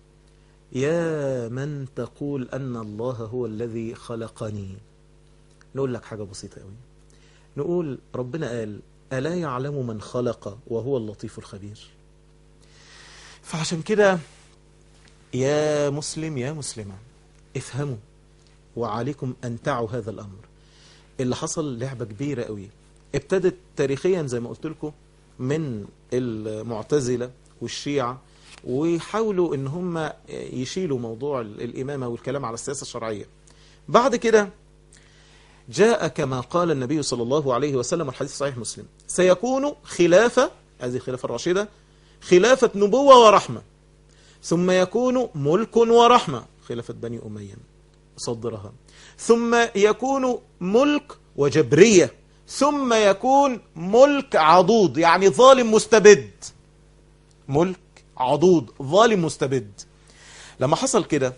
يا من تقول ان الله هو الذي خلقني نقول لك حاجة بسيطة قوي نقول ربنا قال ألا يعلم من خلق وهو اللطيف الخبير فعشان كده يا مسلم يا مسلمة افهموا وعليكم أن تعوا هذا الأمر اللي حصل لعبة كبيرة قوي ابتدت تاريخيا زي ما قلت لكم من المعتزلة والشيعة ويحاولوا ان هم يشيلوا موضوع الإمامة والكلام على السياسة الشرعية بعد كده جاء كما قال النبي صلى الله عليه وسلم الحديث صحيح مسلم سيكون خلافة هذه الخلافة الراشدة خلافة نبوة ورحمة ثم يكون ملك ورحمة خلافة بني أمية صدرها ثم يكون ملك وجبرية ثم يكون ملك عضوض يعني ظالم مستبد ملك عضوض ظالم مستبد لما حصل كده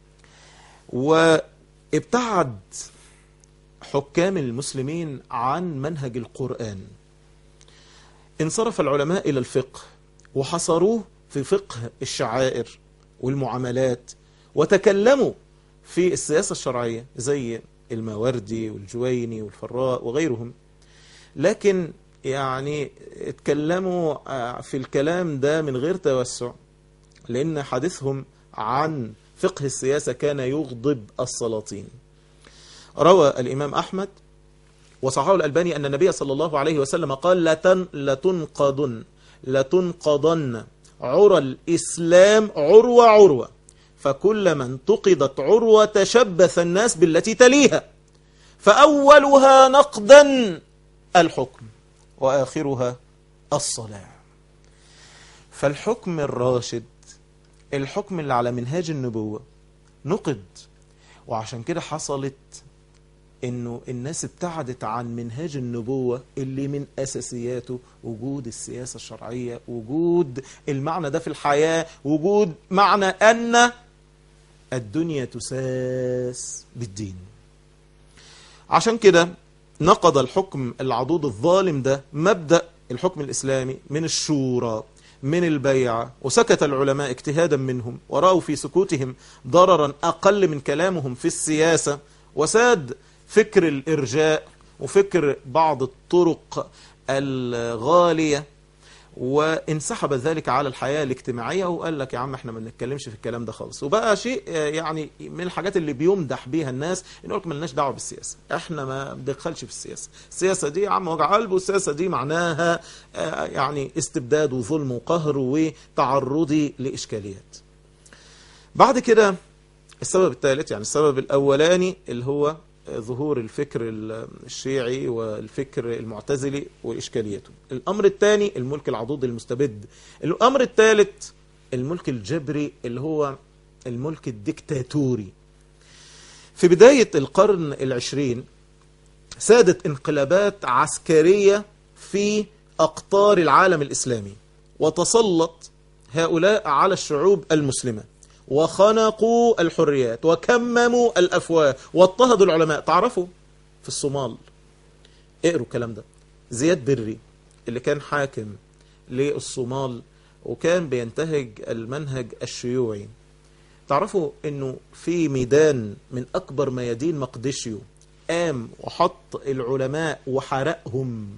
وابتعد حكام المسلمين عن منهج القرآن انصرف العلماء إلى الفقه وحصروه في فقه الشعائر والمعاملات وتكلموا في السياسة الشرعية زي الماوردي والجويني والفراء وغيرهم لكن يعني اتكلموا في الكلام ده من غير توسع لأن حديثهم عن فقه السياسة كان يغضب السلاطين روى الإمام أحمد وصححه الألباني أن النبي صلى الله عليه وسلم قال لتن لتنقضن لتنقضن عرى الإسلام عروة عروة فكلما انتقضت عروة تشبث الناس بالتي تليها فأولها نقدا الحكم وآخرها الصلاة فالحكم الراشد الحكم اللي على منهاج النبوة نقد وعشان كده حصلت انه الناس ابتعدت عن منهاج النبوة اللي من اساسياته وجود السياسة الشرعية وجود المعنى ده في الحياة وجود معنى ان الدنيا تساس بالدين عشان كده نقض الحكم العضوض الظالم ده مبدأ الحكم الإسلامي من الشورى من البيعة وسكت العلماء اجتهادا منهم ورأوا في سكوتهم ضررا أقل من كلامهم في السياسة وساد فكر الإرجاء وفكر بعض الطرق الغالية وانسحب ذلك على الحياة الاجتماعية وقال لك يا عم احنا ما بنتكلمش في الكلام ده خالص وبقى شيء آه، يعني من الحاجات اللي بيمدح بيها الناس انه لك ملناش دعوة بالسياسة احنا ما بندخلش في السياسة السياسة دي يا عم وجع قلب والسياسة دي معناها آه، يعني استبداد وظلم وقهر وتعرضي لإشكاليات بعد كده السبب الثالث يعني السبب الأولاني اللي هو ظهور الفكر الشيعي والفكر المعتزلي وإشكاليته الأمر الثاني الملك العضوض المستبد الأمر الثالث الملك الجبري اللي هو الملك الدكتاتوري في بداية القرن العشرين سادت انقلابات عسكرية في أقطار العالم الإسلامي وتسلط هؤلاء على الشعوب المسلمة وخنقوا الحريات وكمموا الأفواه واضطهدوا العلماء تعرفوا في الصومال اقروا الكلام ده زياد بري اللي كان حاكم للصومال وكان بينتهج المنهج الشيوعي تعرفوا انه في ميدان من اكبر ميادين مقدشيو قام وحط العلماء وحرقهم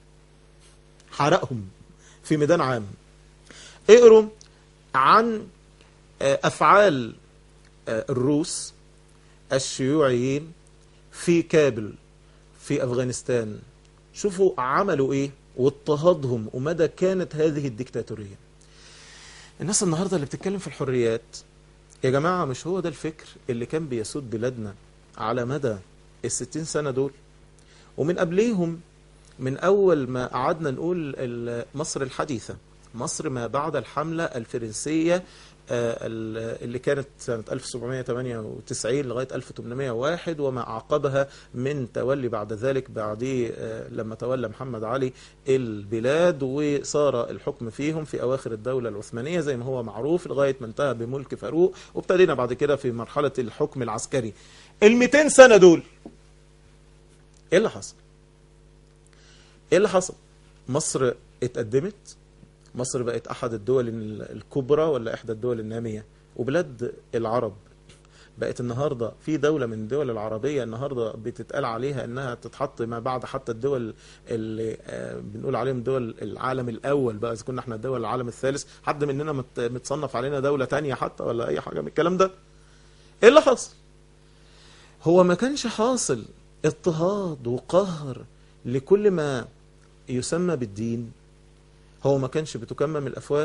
حرقهم في ميدان عام اقروا عن أفعال الروس الشيوعيين في كابل في أفغانستان شوفوا عملوا إيه واضطهادهم ومدى كانت هذه الديكتاتورية الناس النهاردة اللي بتتكلم في الحريات يا جماعة مش هو ده الفكر اللي كان بيسود بلادنا على مدى الستين سنة دول ومن قبليهم من أول ما قعدنا نقول مصر الحديثة مصر ما بعد الحملة الفرنسية اللي كانت سنة 1798 لغاية 1801 وما أعقبها من تولي بعد ذلك بعديه لما تولى محمد علي البلاد وصار الحكم فيهم في أواخر الدولة العثمانية زي ما هو معروف لغاية ما انتهى بملك فاروق وابتدينا بعد كده في مرحلة الحكم العسكري ال 200 سنة دول ايه اللي حصل؟ ايه اللي حصل؟ مصر اتقدمت مصر بقت أحد الدول الكبرى ولا إحدى الدول النامية وبلاد العرب بقت النهاردة في دولة من الدول العربية النهاردة بتتقال عليها أنها تتحط ما بعد حتى الدول اللي بنقول عليهم دول العالم الأول بقى إذا كنا احنا الدول العالم الثالث حد مننا متصنف علينا دولة تانية حتى ولا أي حاجة من الكلام ده إيه اللي حصل هو ما كانش حاصل اضطهاد وقهر لكل ما يسمى بالدين هو ما كانش بتكمم الأفواه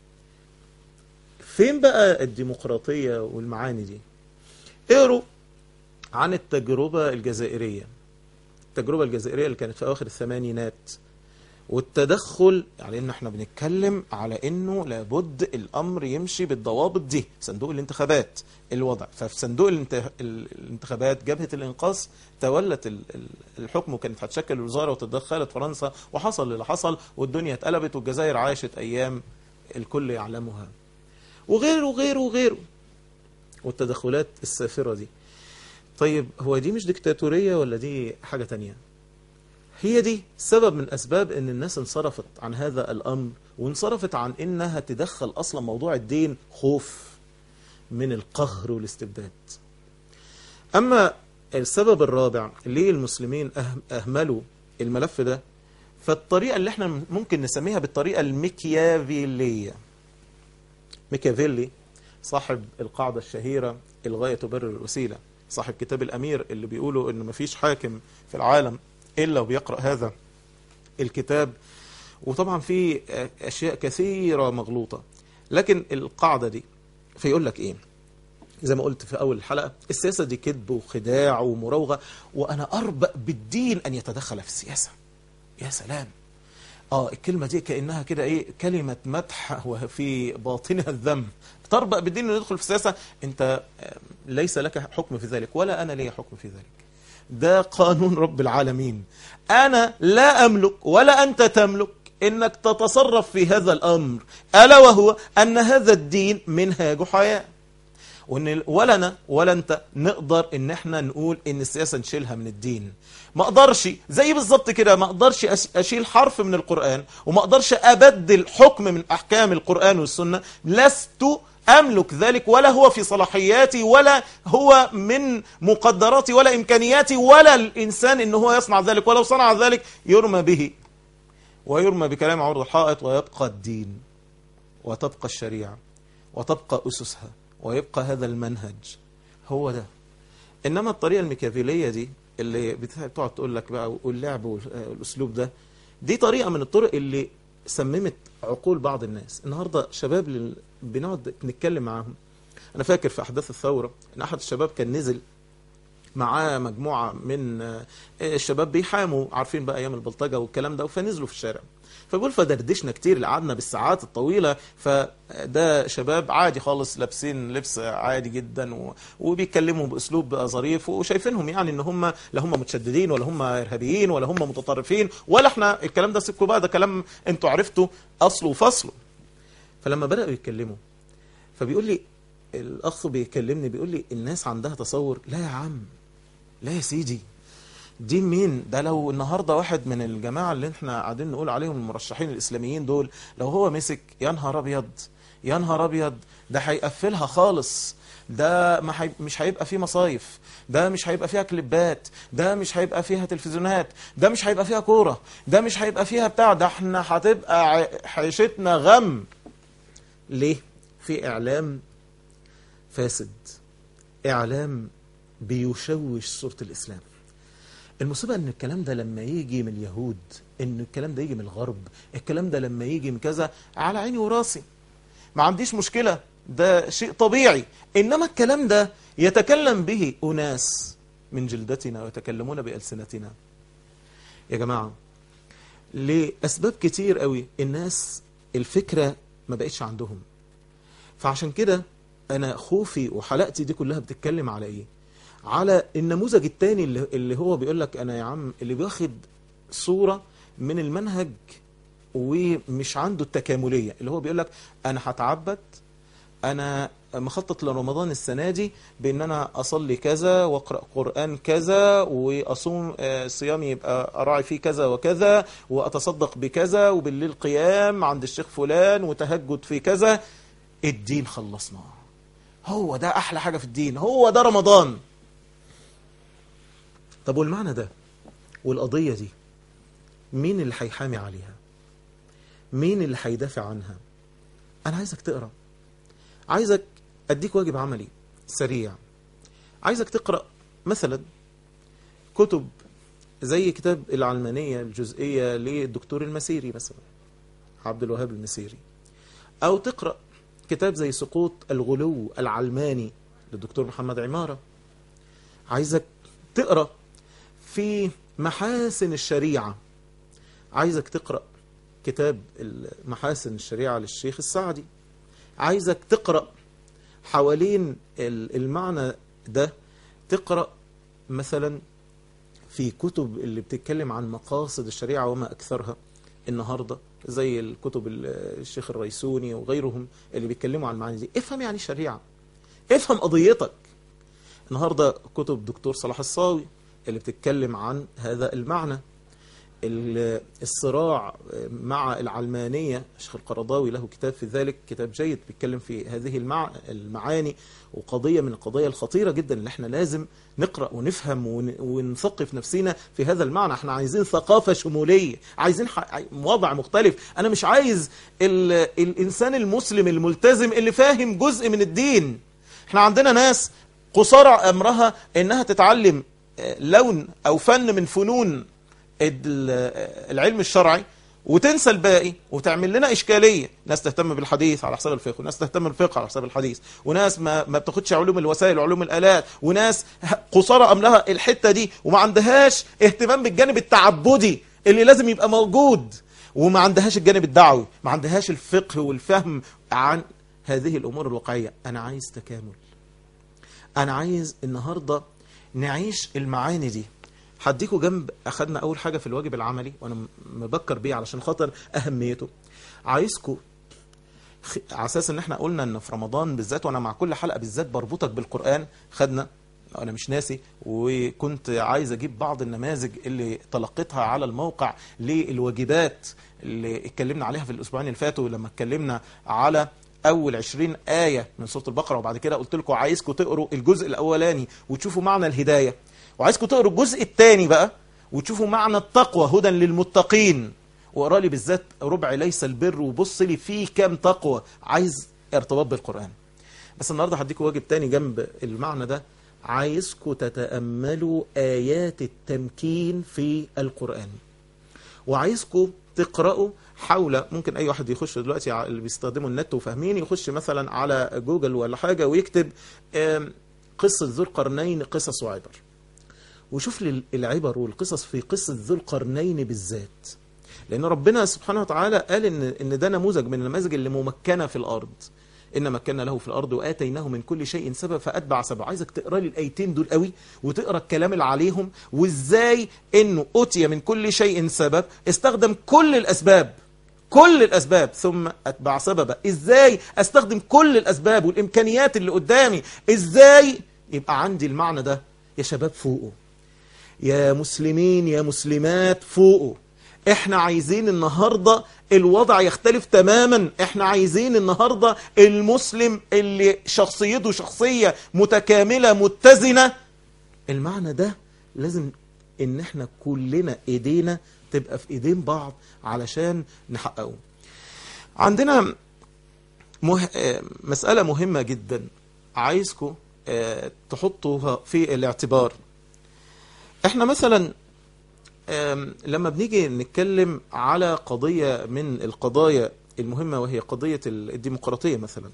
فين بقى الديمقراطية والمعاني دي اقروا عن التجربة الجزائرية التجربة الجزائرية اللي كانت في أواخر الثمانينات والتدخل يعني ان احنا بنتكلم على انه لابد الامر يمشي بالضوابط دي صندوق الانتخابات الوضع ففي صندوق الانتخابات جبهة الانقاذ تولت الحكم وكانت هتشكل الوزارة وتدخلت فرنسا وحصل اللي حصل والدنيا اتقلبت والجزائر عاشت ايام الكل يعلمها وغيره وغيره وغيره والتدخلات السافرة دي طيب هو دي مش ديكتاتورية ولا دي حاجة تانية هي دي سبب من أسباب أن الناس انصرفت عن هذا الأمر وانصرفت عن أنها تدخل أصلا موضوع الدين خوف من القهر والاستبداد أما السبب الرابع ليه المسلمين أهملوا الملف ده فالطريقة اللي احنا ممكن نسميها بالطريقة الميكيافيلية ميكيافيلي صاحب القاعدة الشهيرة الغاية تبرر الوسيلة صاحب كتاب الأمير اللي بيقولوا أنه مفيش حاكم في العالم إلا وبيقرأ هذا الكتاب وطبعا في أشياء كثيرة مغلوطة لكن القاعدة دي فيقول لك إيه زي ما قلت في أول الحلقة السياسة دي كذب وخداع ومراوغة وأنا أربأ بالدين أن يتدخل في السياسة يا سلام اه الكلمة دي كأنها كده ايه كلمة مدح وفي باطنها الذم تربأ بالدين انه يدخل في السياسة انت آه، ليس لك حكم في ذلك ولا انا لي حكم في ذلك ده قانون رب العالمين انا لا املك ولا انت تملك انك تتصرف في هذا الامر الا وهو ان هذا الدين منهاج حياه وان ولا انا ولا انت نقدر ان احنا نقول ان السياسه نشيلها من الدين ما اقدرش زي بالظبط كده ما اقدرش أش- اشيل حرف من القران وما اقدرش ابدل حكم من احكام القران والسنه لست املك ذلك ولا هو في صلاحياتي ولا هو من مقدراتي ولا امكانياتي ولا الانسان ان هو يصنع ذلك ولو صنع ذلك يرمى به ويرمى بكلام عرض الحائط ويبقى الدين وتبقى الشريعة وتبقى أسسها ويبقى هذا المنهج هو ده إنما الطريقة الميكافيلية دي اللي بت- بتقعد تقول لك بقى واللعب والأسلوب ده دي طريقة من الطرق اللي سممت عقول بعض الناس النهاردة شباب لل- بنقعد نتكلم معاهم أنا فاكر في أحداث الثورة إن أحد الشباب كان نزل معاه مجموعة من آه، الشباب بيحاموا عارفين بقى أيام البلطجة والكلام ده فنزلوا في الشارع فبيقول فدردشنا كتير قعدنا بالساعات الطويلة فده شباب عادي خالص لابسين لبس عادي جدا و- وبيتكلموا بأسلوب بقى ظريف وشايفينهم يعني ان هم لا هم متشددين ولا هم إرهابيين ولا هم متطرفين ولا احنا الكلام ده سيبكوا بقى ده كلام انتوا عرفتوا أصله وفصله فلما بدأوا يتكلموا فبيقول لي الأخ بيكلمني بيقول لي الناس عندها تصور لا يا عم لا يا سيدي دي مين ده لو النهارده واحد من الجماعه اللي احنا قاعدين نقول عليهم المرشحين الاسلاميين دول لو هو مسك يا نهار ابيض يا نهار ابيض ده هيقفلها خالص ده ما حي... مش هيبقى فيه مصايف ده مش هيبقى فيها كليبات ده مش هيبقى فيها تلفزيونات ده مش هيبقى فيها كوره ده مش هيبقى فيها بتاع ده احنا هتبقى ع- عيشتنا غم ليه في اعلام فاسد اعلام بيشوش صورة الإسلام المصيبة ان الكلام ده لما يجي من اليهود ان الكلام ده يجي من الغرب الكلام ده لما يجي من كذا على عيني وراسي ما عنديش مشكلة ده شيء طبيعي انما الكلام ده يتكلم به اناس من جلدتنا ويتكلمون بألسنتنا يا جماعة لأسباب كتير قوي الناس الفكرة ما بقتش عندهم فعشان كده انا خوفي وحلقتي دي كلها بتتكلم على ايه على النموذج التاني اللي, اللي هو بيقول لك انا يا عم اللي بياخد صورة من المنهج ومش عنده التكاملية اللي هو بيقول لك انا هتعبد انا مخطط لرمضان السنة دي بان انا اصلي كذا واقرأ قرآن كذا واصوم آه، صيامي يبقى اراعي فيه كذا وكذا واتصدق بكذا وبالليل قيام عند الشيخ فلان وتهجد في كذا الدين خلصناه هو ده احلى حاجة في الدين هو ده رمضان طب والمعنى ده والقضية دي مين اللي هيحامي عليها مين اللي هيدافع عنها انا عايزك تقرأ عايزك اديك واجب عملي سريع عايزك تقرأ مثلا كتب زي كتاب العلمانية الجزئية للدكتور المسيري مثلا عبد الوهاب المسيري او تقرأ كتاب زي سقوط الغلو العلماني للدكتور محمد عمارة عايزك تقرأ في محاسن الشريعة عايزك تقرأ كتاب محاسن الشريعة للشيخ السعدي عايزك تقرأ حوالين ال- المعنى ده تقرأ مثلا في كتب اللي بتتكلم عن مقاصد الشريعة وما أكثرها النهاردة زي الكتب ال- الشيخ الريسوني وغيرهم اللي بيتكلموا عن المعاني دي افهم يعني الشريعة افهم قضيتك النهاردة كتب دكتور صلاح الصاوي اللي بتتكلم عن هذا المعنى ال- الصراع مع العلمانية الشيخ القرضاوي له كتاب في ذلك كتاب جيد بيتكلم في هذه المع... المعاني وقضية من القضايا الخطيرة جدا اللي احنا لازم نقرأ ونفهم ون... ونثقف نفسنا في هذا المعنى احنا عايزين ثقافة شمولية عايزين ح... وضع مختلف انا مش عايز ال... الانسان المسلم الملتزم اللي فاهم جزء من الدين احنا عندنا ناس قصارى امرها انها تتعلم آه، لون او فن من فنون ال- العلم الشرعي وتنسى الباقي وتعمل لنا اشكاليه ناس تهتم بالحديث على حساب الفقه وناس تهتم بالفقه على حساب الحديث وناس ما ما بتاخدش علوم الوسائل وعلوم الالات وناس ه- قصارى امرها الحته دي وما عندهاش اهتمام بالجانب التعبدي اللي لازم يبقى موجود وما عندهاش الجانب الدعوي ما عندهاش الفقه والفهم عن هذه الأمور الواقعية أنا عايز تكامل أنا عايز النهاردة نعيش المعاني دي هديكوا جنب أخدنا أول حاجة في الواجب العملي وأنا م- مبكر بيه علشان خاطر أهميته عايزكوا خ- على اساس ان احنا قلنا ان في رمضان بالذات وانا مع كل حلقه بالذات بربطك بالقران خدنا انا مش ناسي وكنت عايز اجيب بعض النماذج اللي تلقيتها على الموقع للواجبات اللي اتكلمنا عليها في الاسبوعين اللي فاتوا لما اتكلمنا على اول 20 ايه من سوره البقره وبعد كده قلت لكم عايزكم تقروا الجزء الاولاني وتشوفوا معنى الهدايه وعايزكم تقروا الجزء الثاني بقى وتشوفوا معنى التقوى هدى للمتقين واقرا لي بالذات ربع ليس البر وبص لي فيه كام تقوى عايز ارتباط بالقران بس النهارده هديكوا واجب تاني جنب المعنى ده عايزكم تتاملوا ايات التمكين في القران وعايزكم تقرأوا حول ممكن أي واحد يخش دلوقتي ع- اللي بيستخدموا النت وفاهمين يخش مثلا على جوجل ولا حاجة ويكتب آم، قصة ذو القرنين قصص وعبر وشوف لي العبر والقصص في قصة ذو القرنين بالذات لأن ربنا سبحانه وتعالى قال إن إن ده نموذج من النماذج اللي ممكنة في الأرض إن مكنا له في الأرض وآتيناه من كل شيء سبب فأتبع سبب عايزك تقرأ لي الآيتين دول قوي وتقرأ الكلام اللي عليهم وإزاي إنه أتي من كل شيء سبب استخدم كل الأسباب كل الأسباب ثم أتبع سببا إزاي أستخدم كل الأسباب والإمكانيات اللي قدامي إزاي يبقى عندي المعنى ده يا شباب فوقه يا مسلمين يا مسلمات فوقه احنا عايزين النهاردة الوضع يختلف تماما احنا عايزين النهاردة المسلم اللي شخصيته شخصية متكاملة متزنة المعنى ده لازم ان احنا كلنا ايدينا تبقى في ايدين بعض علشان نحققه عندنا مه... آه، مسألة مهمة جدا عايزكم آه، تحطوها في الاعتبار احنا مثلا آم، لما بنيجي نتكلم على قضية من القضايا المهمة وهي قضية الديمقراطية مثلا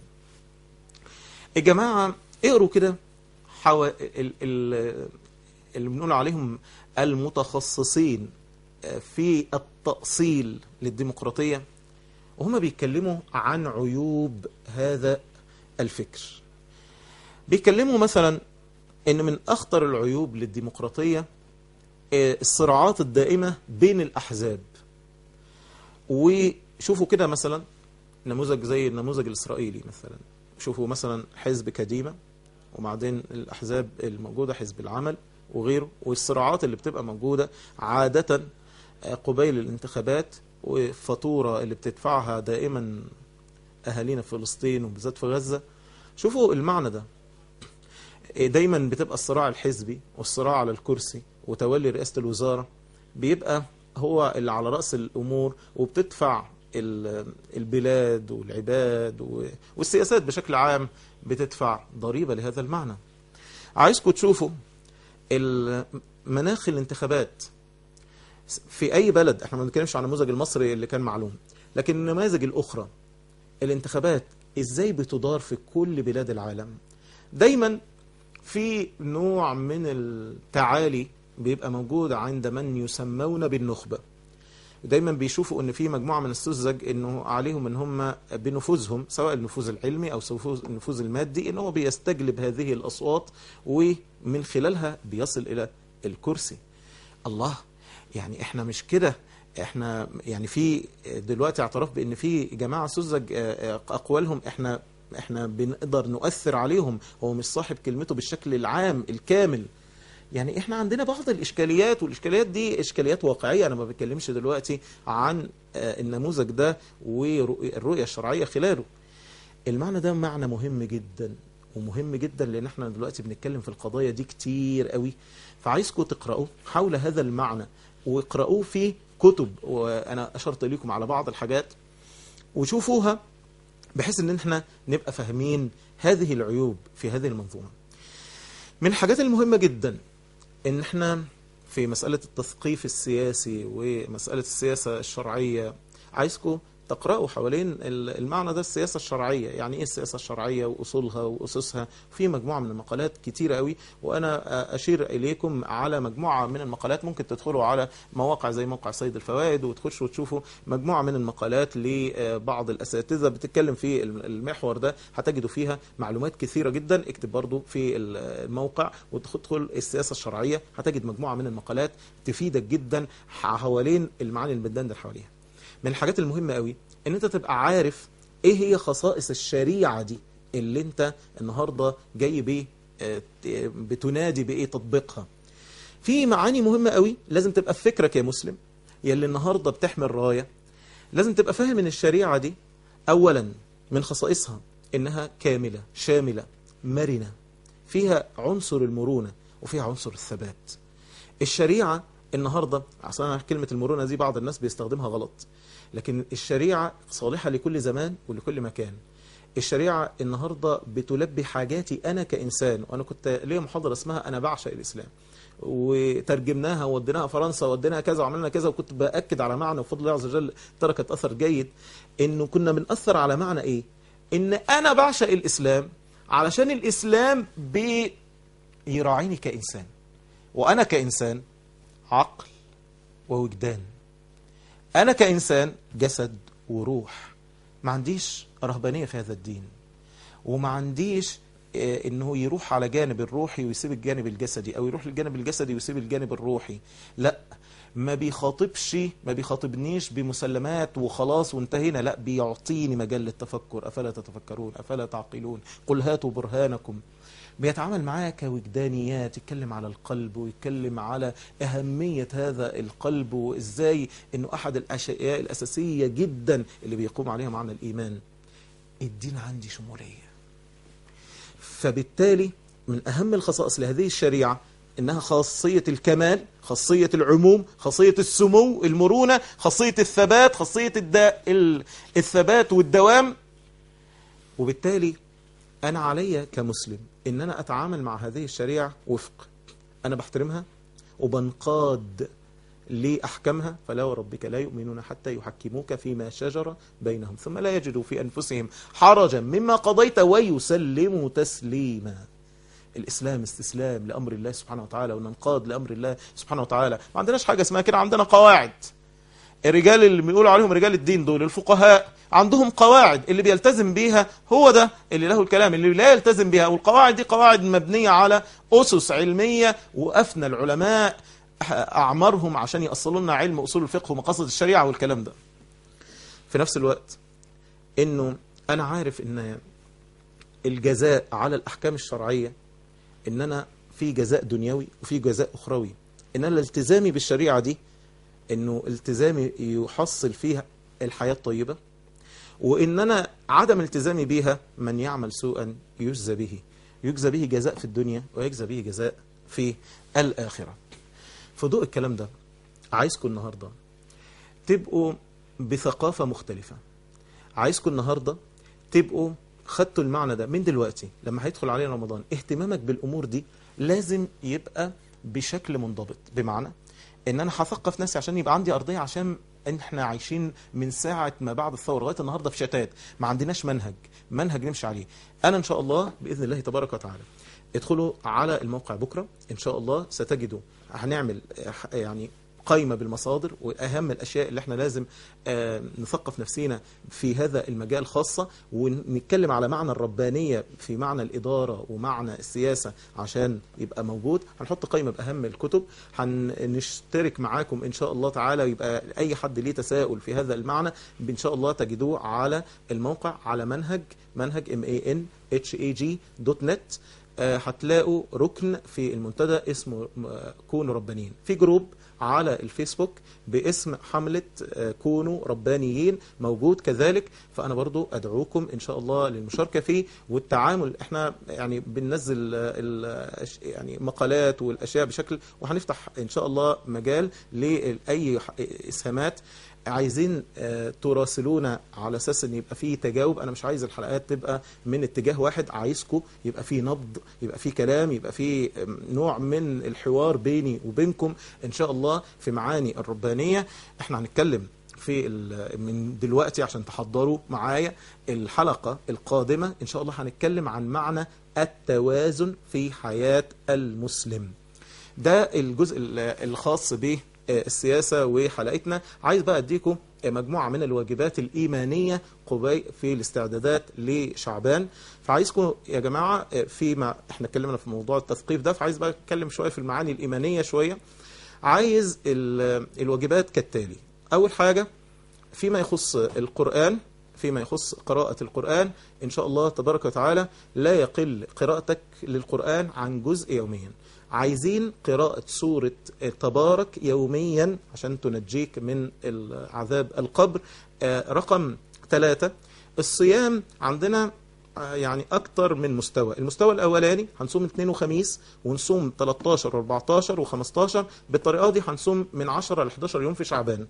الجماعة اقروا كده حو... ال... ال... اللي بنقول عليهم المتخصصين في التأصيل للديمقراطية وهم بيتكلموا عن عيوب هذا الفكر بيتكلموا مثلا ان من اخطر العيوب للديمقراطية آه، الصراعات الدائمة بين الأحزاب وشوفوا كده مثلا نموذج زي النموذج الإسرائيلي مثلا شوفوا مثلا حزب كديمة وبعدين الأحزاب الموجودة حزب العمل وغيره والصراعات اللي بتبقى موجودة عادة آه، قبيل الانتخابات وفاتورة اللي بتدفعها دائما أهالينا في فلسطين وبالذات في غزة شوفوا المعنى ده دايما بتبقى الصراع الحزبي والصراع على الكرسي وتولي رئاسة الوزارة بيبقى هو اللي على رأس الأمور وبتدفع ال- البلاد والعباد و- والسياسات بشكل عام بتدفع ضريبة لهذا المعنى عايزكم تشوفوا ال- مناخ الانتخابات في أي بلد احنا ما بنتكلمش عن النموذج المصري اللي كان معلوم لكن النماذج الأخرى الانتخابات ازاي بتدار في كل بلاد العالم دايما في نوع من التعالي بيبقى موجود عند من يسمون بالنخبة دايما بيشوفوا ان في مجموعة من السذج انه عليهم ان هم بنفوذهم سواء النفوذ العلمي او سوف- النفوذ المادي ان هو بيستجلب هذه الاصوات ومن خلالها بيصل الى الكرسي الله يعني احنا مش كده احنا يعني في دلوقتي اعتراف بان في جماعه سذج آه، آه، اقوالهم احنا احنا بنقدر نؤثر عليهم هو مش صاحب كلمته بالشكل العام الكامل يعني احنا عندنا بعض الاشكاليات والاشكاليات دي اشكاليات واقعيه انا ما بتكلمش دلوقتي عن آه، النموذج ده والرؤيه الشرعيه خلاله المعنى ده معنى مهم جدا ومهم جدا لان احنا دلوقتي بنتكلم في القضايا دي كتير قوي فعايزكم تقرأوه حول هذا المعنى واقرأوه في كتب وانا اشرت لكم على بعض الحاجات وشوفوها بحيث ان احنا نبقى فاهمين هذه العيوب في هذه المنظومة من الحاجات المهمة جدا ان احنا في مسألة التثقيف السياسي ومسألة السياسة الشرعية عايزكم تقرأوا حوالين ال- المعنى ده السياسة الشرعية يعني ايه السياسة الشرعية وأصولها وأسسها في مجموعة من المقالات كتيرة قوي وأنا أشير إليكم على مجموعة من المقالات ممكن تدخلوا على مواقع زي موقع سيد الفوائد وتخشوا وتشوفوا مجموعة من المقالات لبعض الأساتذة بتتكلم في المحور ده هتجدوا فيها معلومات كثيرة جدا اكتب برضو في الموقع وتدخل السياسة الشرعية هتجد مجموعة من المقالات تفيدك جدا حوالين المعاني اللي بتدندن حواليها من الحاجات المهمة قوي ان انت تبقى عارف ايه هي خصائص الشريعة دي اللي انت النهاردة جاي بيه آه، بتنادي بايه تطبيقها في معاني مهمة قوي لازم تبقى في فكرك يا مسلم يلي النهاردة بتحمل راية لازم تبقى فاهم ان الشريعة دي اولا من خصائصها انها كاملة شاملة مرنة فيها عنصر المرونة وفيها عنصر الثبات الشريعة النهاردة عشان كلمة المرونة دي بعض الناس بيستخدمها غلط لكن الشريعة صالحة لكل زمان ولكل مكان الشريعة النهاردة بتلبي حاجاتي أنا كإنسان وأنا كنت ليا محاضرة اسمها أنا بعشق الإسلام وترجمناها ووديناها فرنسا ووديناها كذا وعملنا كذا وكنت بأكد على معنى وفضل الله عز وجل تركت أثر جيد إنه كنا بنأثر على معنى إيه إن أنا بعشق الإسلام علشان الإسلام بيراعيني كإنسان وأنا كإنسان عقل ووجدان أنا كإنسان جسد وروح ما عنديش رهبانية في هذا الدين وما عنديش آه، انه يروح على جانب الروحي ويسيب الجانب الجسدي او يروح للجانب الجسدي ويسيب الجانب الروحي لا ما بيخاطبش ما بيخاطبنيش بمسلمات وخلاص وانتهينا لا بيعطيني مجال للتفكر افلا تتفكرون افلا تعقلون قل هاتوا برهانكم بيتعامل معايا كوجدانيات يتكلم على القلب ويتكلم على أهمية هذا القلب وإزاي أنه أحد الأشياء الأساسية جدا اللي بيقوم عليها معنى الإيمان الدين عندي شمولية فبالتالي من أهم الخصائص لهذه الشريعة إنها خاصية الكمال خاصية العموم خاصية السمو المرونة خاصية الثبات خاصية الدا... ال- الثبات والدوام وبالتالي أنا علي كمسلم إن أنا أتعامل مع هذه الشريعة وفق أنا بحترمها وبنقاد لأحكامها فلا وربك لا يؤمنون حتى يحكموك فيما شجر بينهم ثم لا يجدوا في أنفسهم حرجا مما قضيت ويسلموا تسليما الإسلام استسلام لأمر الله سبحانه وتعالى وننقاد لأمر الله سبحانه وتعالى ما عندناش حاجة اسمها كده عندنا قواعد الرجال اللي بيقولوا عليهم رجال الدين دول الفقهاء عندهم قواعد اللي بيلتزم بيها هو ده اللي له الكلام اللي لا يلتزم بيها والقواعد دي قواعد مبنية على أسس علمية وأفنى العلماء أعمارهم عشان يأصلوا لنا علم أصول الفقه ومقاصد الشريعة والكلام ده في نفس الوقت إنه أنا عارف إن الجزاء على الأحكام الشرعية إن أنا في جزاء دنيوي وفي جزاء أخروي إن أنا التزامي بالشريعة دي انه التزامي يحصل فيها الحياة الطيبة وان انا عدم التزامي بيها من يعمل سوءا يجزى به يجزى به جزاء في الدنيا ويجزى به جزاء في الآخرة في ضوء الكلام ده عايزكم النهاردة تبقوا بثقافة مختلفة عايزكم النهاردة تبقوا خدتوا المعنى ده من دلوقتي لما هيدخل علينا رمضان اهتمامك بالأمور دي لازم يبقى بشكل منضبط بمعنى ان انا هثقف نفسي عشان يبقى عندي ارضيه عشان احنا عايشين من ساعه ما بعد الثوره لغايه النهارده في شتات ما عندناش منهج منهج نمشي عليه انا ان شاء الله باذن الله تبارك وتعالى ادخلوا على الموقع بكره ان شاء الله ستجدوا هنعمل آه، يعني قائمه بالمصادر واهم الاشياء اللي احنا لازم آه، نثقف نفسينا في هذا المجال خاصه ونتكلم على معنى الربانيه في معنى الاداره ومعنى السياسه عشان يبقى موجود هنحط قائمه باهم الكتب هنشترك معاكم ان شاء الله تعالى ويبقى اي حد ليه تساؤل في هذا المعنى ان شاء الله تجدوه على الموقع على منهج منهج m a n h a g دوت نت آه، هتلاقوا ركن في المنتدى اسمه آه، كونوا ربانيين في جروب على الفيسبوك باسم حملة آه، كونوا ربانيين موجود كذلك فأنا برضو أدعوكم إن شاء الله للمشاركة فيه والتعامل إحنا يعني بننزل آه، ال- أش- يعني مقالات والأشياء بشكل وهنفتح إن شاء الله مجال لأي ح- إسهامات عايزين آه، تراسلونا على اساس ان يبقى فيه تجاوب انا مش عايز الحلقات تبقى من اتجاه واحد عايزكم يبقى فيه نبض يبقى فيه كلام يبقى فيه آم، نوع من الحوار بيني وبينكم ان شاء الله في معاني الربانيه احنا هنتكلم في ال- من دلوقتي عشان تحضروا معايا الحلقة القادمة إن شاء الله هنتكلم عن معنى التوازن في حياة المسلم ده الجزء ال- الخاص بالسياسة وحلقتنا عايز بقى أديكم مجموعة من الواجبات الإيمانية قبي في الاستعدادات لشعبان فعايزكم يا جماعة فيما احنا اتكلمنا في موضوع التثقيف ده فعايز بقى اتكلم شوية في المعاني الإيمانية شوية عايز ال- الواجبات كالتالي أول حاجة فيما يخص القرآن فيما يخص قراءة القرآن إن شاء الله تبارك وتعالى لا يقل قراءتك للقرآن عن جزء يوميا عايزين قراءة سورة تبارك يوميا عشان تنجيك من عذاب القبر آه، رقم ثلاثة الصيام عندنا آه، يعني أكتر من مستوى المستوى الأولاني هنصوم اثنين وخميس ونصوم 13 و14 و15 بالطريقة دي هنصوم من 10 ل 11 يوم في شعبان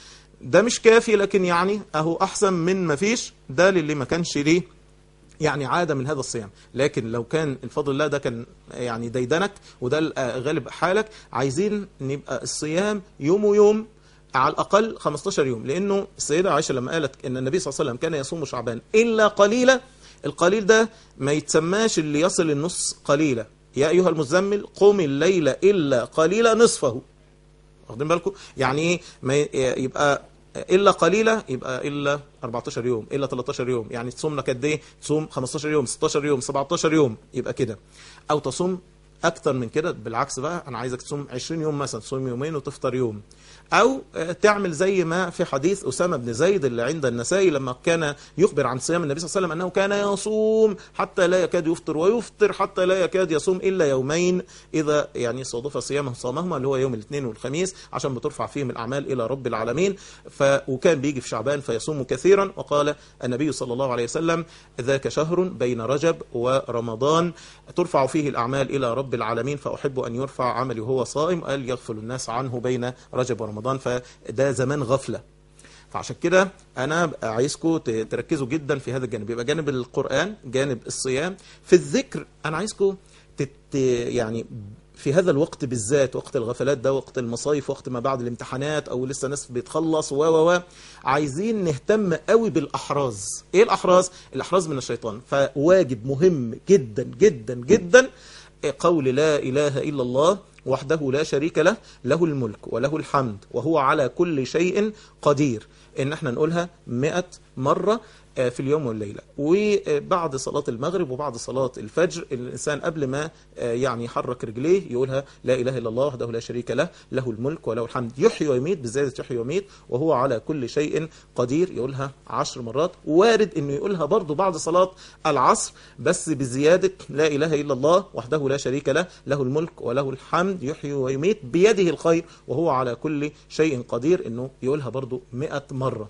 ده مش كافي لكن يعني اهو احسن من ما فيش ده للي ما كانش ليه يعني عادة من هذا الصيام لكن لو كان الفضل الله ده كان يعني ديدنك وده ال- غالب حالك عايزين نبقى الصيام يوم ويوم على الأقل 15 يوم لأنه السيدة عائشة لما قالت أن النبي صلى الله عليه وسلم كان يصوم شعبان إلا قليلا القليل ده ما يتسماش اللي يصل النص قليلا يا أيها المزمل قم الليل إلا قليلا نصفه واخدين بالكم يعني ايه ما ي- يبقى الا قليله يبقى الا 14 يوم الا 13 يوم يعني تصوم لك قد ايه تصوم 15 يوم 16 يوم 17 يوم يبقى كده او تصوم اكتر من كده بالعكس بقى انا عايزك تصوم 20 يوم مثلا تصوم يومين وتفطر يوم او آه، تعمل زي ما في حديث اسامه بن زيد اللي عند النسائي لما كان يخبر عن صيام النبي صلى الله عليه وسلم انه كان يصوم حتى لا يكاد يفطر ويفطر حتى لا يكاد يصوم الا يومين اذا يعني صادف صيامه صامهما اللي هو يوم الاثنين والخميس عشان بترفع فيهم الاعمال الى رب العالمين ف وكان بيجي في شعبان فيصوم كثيرا وقال النبي صلى الله عليه وسلم ذاك شهر بين رجب ورمضان ترفع فيه الاعمال الى رب العالمين فاحب ان يرفع عملي وهو صائم قال يغفل الناس عنه بين رجب ورمضان فده زمان غفله فعشان كده انا عايزكم ت- تركزوا جدا في هذا الجانب يبقى جانب القران جانب الصيام في الذكر انا عايزكم تت يعني في هذا الوقت بالذات وقت الغفلات ده وقت المصايف وقت ما بعد الامتحانات او لسه ناس بيتخلص و و و عايزين نهتم قوي بالاحراز ايه الاحراز الاحراز من الشيطان فواجب مهم جدا جدا جدا قول لا اله الا الله وحده لا شريك له له الملك وله الحمد وهو على كل شيء قدير ان احنا نقولها مئة مرة آه، في اليوم والليلة وبعد صلاة المغرب وبعد صلاة الفجر الإنسان قبل ما آه، يعني يحرك رجليه يقولها لا إله إلا الله وحده لا شريك له له الملك وله الحمد يحيي ويميت بزيادة يحيي ويميت وهو على كل شيء قدير يقولها عشر مرات وارد انه يقولها برضه بعد صلاة العصر بس بزيادة لا إله إلا الله وحده لا شريك له له الملك وله الحمد يحيي ويميت بيده الخير وهو على كل شيء قدير انه يقولها برضه 100 مرة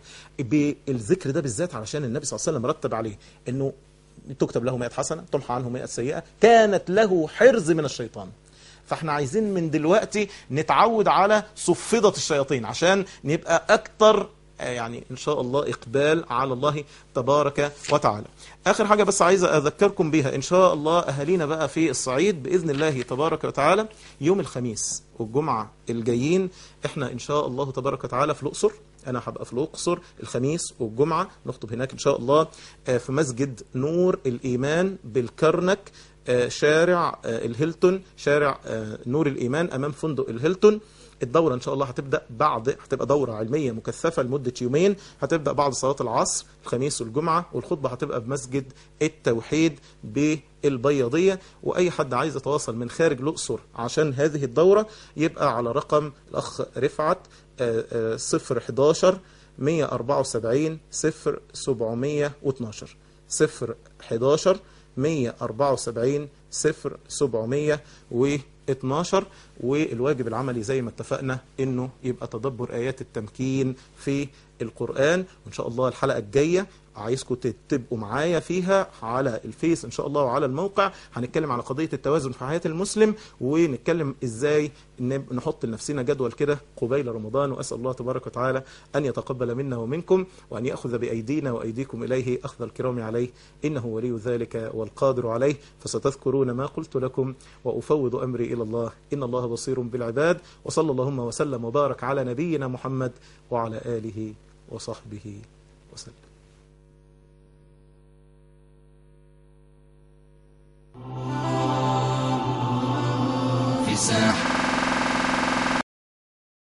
بالذكر ده بالذات علشان النبي صلى الله عليه وسلم رتب عليه انه تكتب له 100 حسنة تمحى عنه 100 سيئة كانت له حرز من الشيطان فاحنا عايزين من دلوقتي نتعود على صفدة الشياطين عشان نبقى اكتر آه، يعني ان شاء الله اقبال على الله تبارك وتعالى اخر حاجة بس عايز اذكركم بيها ان شاء الله اهالينا بقى في الصعيد باذن الله تبارك وتعالى يوم الخميس والجمعة الجايين احنا ان شاء الله تبارك وتعالى في الاقصر انا هبقى في الاقصر الخميس والجمعة نخطب هناك ان شاء الله آه، في مسجد نور الايمان بالكرنك آه، شارع آه، الهيلتون شارع آه، نور الإيمان أمام فندق الهيلتون الدورة إن شاء الله هتبدأ بعد هتبقى دورة علمية مكثفة لمدة يومين هتبدأ بعد صلاة العصر الخميس والجمعة والخطبة هتبقى بمسجد التوحيد بالبياضية وأي حد عايز يتواصل من خارج الأقصر عشان هذه الدورة يبقى على رقم الأخ رفعت آه، آه، 011 174 0712 011 174 0 712 والواجب العملي زي ما اتفقنا انه يبقى تدبر ايات التمكين في القرآن وان شاء الله الحلقة الجاية عايزكم تبقوا معايا فيها على الفيس ان شاء الله وعلى الموقع هنتكلم على قضية التوازن في حياة المسلم ونتكلم ازاي نب- نحط لنفسنا جدول كده قبيل رمضان واسال الله تبارك وتعالى ان يتقبل منا ومنكم وان ياخذ بايدينا وايديكم اليه اخذ الكرام عليه انه ولي ذلك والقادر عليه فستذكرون ما قلت لكم وافوض امري الى الله ان الله بصير بالعباد وصلى اللهم وسلم وبارك على نبينا محمد وعلى اله وصحبه وسلم